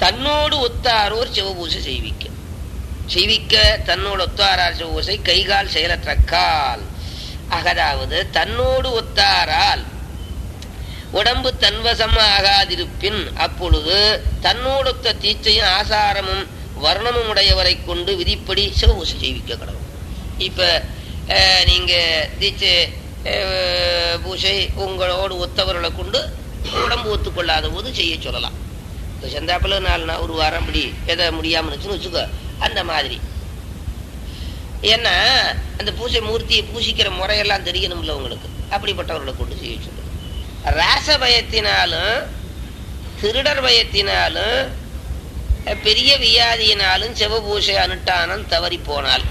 தன்னோடு ஒத்தாரோர் சிவபூசை செய்விக்க செய்விக்க தன்னோடு ஒத்தாரார் சிவபூசை கைகால் செயலற்ற கால் அகதாவது தன்னோடு ஒத்தாரால் உடம்பு தன்வசம் ஆகாதிருப்பின் அப்பொழுது தன்னோடொத்த தீச்சையும் ஆசாரமும் வர்ணமும் உடையவரை கொண்டு விதிப்படி சிவபூசை செய்விக்க கடவுள் இப்ப அஹ், நீங்க தீட்சை அஹ், பூசை உங்களோடு ஒத்தவர்களை கொண்டு உடம்பு ஒத்துக்கொள்ளாத போது செய்ய சொல்லலாம் இப்போ செந்தாப்பில் நாலு நாள் ஒரு வாரம் அப்படி எதை முடியாமல் இருந்துச்சுன்னு வச்சுக்கோ அந்த மாதிரி ஏன்னா அந்த பூஜை மூர்த்தியை பூசிக்கிற முறையெல்லாம் தெரியணும்ல உங்களுக்கு அப்படிப்பட்டவர்களை கொண்டு செய்ய சொல்லுங்க ராச பயத்தினாலும் திருடர் பயத்தினாலும் பெரிய வியாதியினாலும் சிவபூஷை அனுஷ்டானம் தவறி போனால்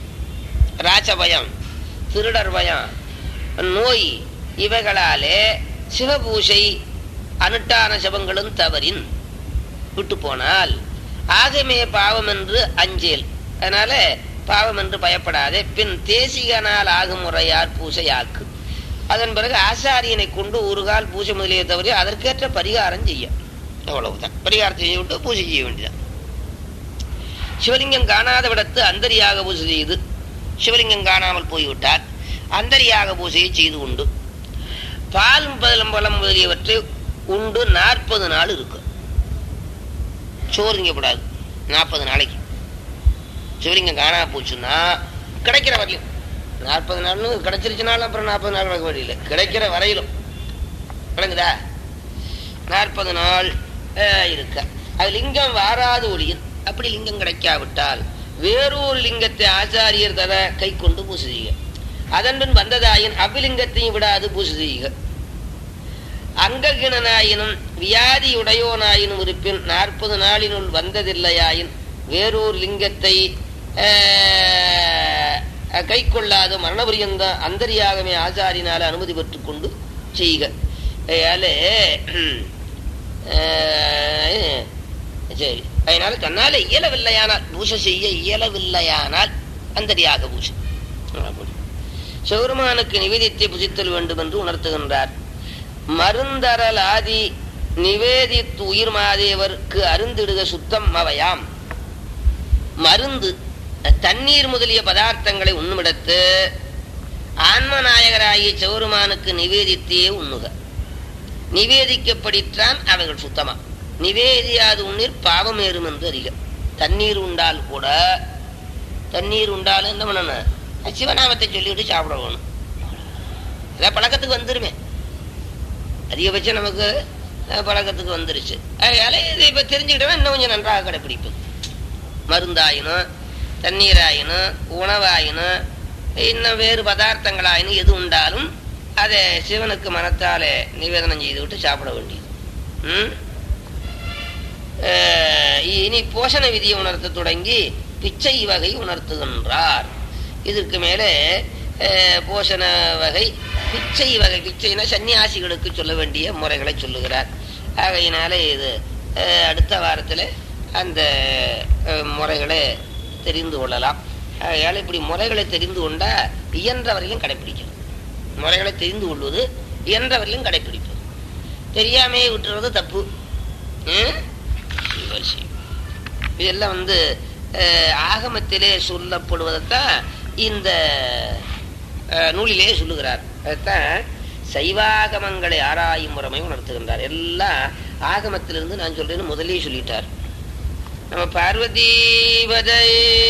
ராச பயம் திருடர் பயம் நோய் இவைகளாலே சிவபூஷை அனுஷ்டான சிவங்களும் தவறின் விட்டு போனால் ஆகமே பாவம் என்று அஞ்சேல் அதனால பாவம் என்று பயப்படாதே பின் தேசிகனால் ஆகும் முறையார் பூசையாக்கு அதன் பிறகு ஆசாரியனை கொண்டு ஒரு கால் பூஜை முதலிய தவிர அதற்கேற்ற பரிகாரம் செய்ய அவ்வளவுதான் பரிகாரம் செய்ய விட்டு பூஜை செய்ய வேண்டியதான் சிவலிங்கம் காணாத விடத்து அந்தரியாக பூஜை செய்து சிவலிங்கம் காணாமல் போய்விட்டார் அந்தரியாக பூஜையை செய்து உண்டு பால் பதலம் பழம் முதலியவற்றை உண்டு நாற்பது நாள் இருக்கும் சோறுங்கப்படாது நாற்பது நாளைக்கு சிவலிங்கம் காணாம போச்சுன்னா கிடைக்கிற வரையிலும் நாற்பது நாள்னு கிடைச்சிருச்சுனாலும் அப்புறம் நாற்பது நாள் கிடக்க வழியில் கிடைக்கிற வரையிலும் விளங்குதா நாற்பது நாள் அஹ், இருக்க அது லிங்கம் வாராது ஒளியில் அப்படி லிங்கம் கிடைக்காவிட்டால் வேறொரு லிங்கத்தை ஆச்சாரியர் தர கை கொண்டு பூசை செய்க அதன்பின் வந்ததாயின் அவ்விலிங்கத்தையும் விடாது பூசை செய்க அங்ககிணனாயினும் வியாதி உடையோனாயினும் இருப்பின் நாற்பது நாளினுள் வந்ததில்லையாயின் வேறொரு லிங்கத்தை கை கொள்ளாத மரணபரியந்த அந்தரியாகமே ஆச்சாரினால அனுமதி பெற்றுக் கொண்டு செய்க அதனால அஹ், சரி அதனால தன்னால இயலவில்லையானால் பூசை செய்ய இயலவில்லையானால் அந்தரியாக பூசை அப்படி. சிவருமானுக்கு நிவேதித்தை புசித்தல் வேண்டும் என்று உணர்த்துகின்றார் மருந்தரல் ஆதி நிவேதித்து உயிர் மாதேவர்க்கு அருந்திடுக சுத்தம் அவையாம் மருந்து தண்ணீர் முதலிய பதார்த்தங்களை உண்ணுமிடத்து ஆன்மநாயகராகிய சிவருமானுக்கு நிவேதித்தே உண்ணுக நிவேதிக்கப்படிற்றான் அவைகள் சுத்தமா நிவேதியாது உண்ணீர் பாவம் ஏறும் என்று அறிக தண்ணீர் உண்டால் கூட தண்ணீர் உண்டாலும் என்ன பண்ணணும் சிவநாமத்தை சொல்லிவிட்டு சாப்பிட வேணும் அதான் பழக்கத்துக்கு வந்துருமே அதிகபட்சம் நமக்கு அஹ், பழக்கத்துக்கு வந்துருச்சு அதனால இதை இப்ப தெரிஞ்சுக்கிட்டோம்னா இன்னும் கொஞ்சம் நன்றாக கடைப்பிடிப்போம் மருந்தாயினும் தண்ணீராயினும் உணவாயினும் இன்னும் வேறு பதார்த்தங்களாயினும் எது உண்டாலும் அதை சிவனுக்கு மனத்தாலே நிவேதனம் செய்து விட்டு சாப்பிட வேண்டியது ம்? அஹ், இனி போஷண விதியை உணர்த்த தொடங்கி பிச்சை வகை உணர்த்துகின்றார் இதற்கு மேலே அஹ், போஷண வகை பிச்சை வகை பிச்சைனா சன்னியாசிகளுக்கு சொல்ல வேண்டிய முறைகளை சொல்லுகிறார் ஆகையினால இது அஹ், அடுத்த வாரத்தில் அந்த அஹ், முறைகளை தெரிந்து கொள்ளலாம் ஆகையால் இப்படி முறைகளை தெரிந்து கொண்டா இயன்ற வரையிலும் கடைப்பிடிக்கணும் முறைகளை தெரிந்து கொள்வது இயன்ற வரையிலும் கடைப்பிடிப்பது தெரியாமையே விட்டுறது தப்பு ம்? சிவ சிவ. இதெல்லாம் வந்து அஹ், ஆகமத்திலே சொல்லப்படுவதைத்தான் இந்த அஹ், நூலிலே சொல்லுகிறார் அதைத்தான் சைவாகமங்களை ஆராயும் முறைமை உணர்த்துகின்றார் எல்லாம் ஆகமத்திலிருந்து நான் சொல்றேன்னு முதலே சொல்லிட்டார் நம்ம பார்வதீபதை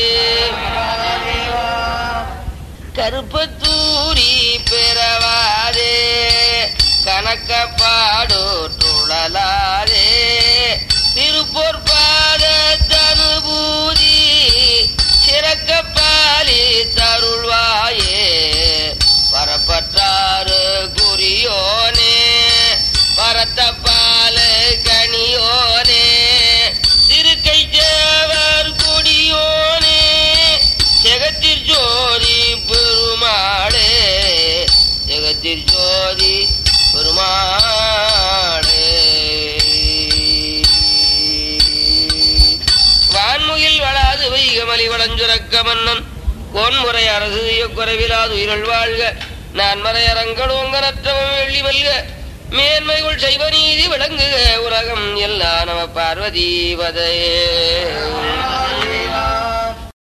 கருப்பத்தூரி பெறவாதே கணக்கப்பாடு துழலாதே திருப்பொற்பாத தனுபூதி சிறக்கப்பாலி தருள்வாயே பரப்பற்றாறு குறியோனே பரத்தப்பால கனியோனே திருக்கை தேவர் கொடியோனே ஜெகத்திற் ஜோதி பெருமாளே ஜெகத்திற் ஜோதி பெருமாளே வான்முகில் வளாது வைகமலி வளஞ்சுரக்க மன்னன் கோன்முறை அரசு குறைவிலாது உயிரல் வாழ்க நான் மறையரங்கள் ஓங்கனற்றவன் வெள்ளி வல்க மேன்மைகள் செய்வ நீதி விளங்குக உலகம் எல்லா நம பார்வதி பதையே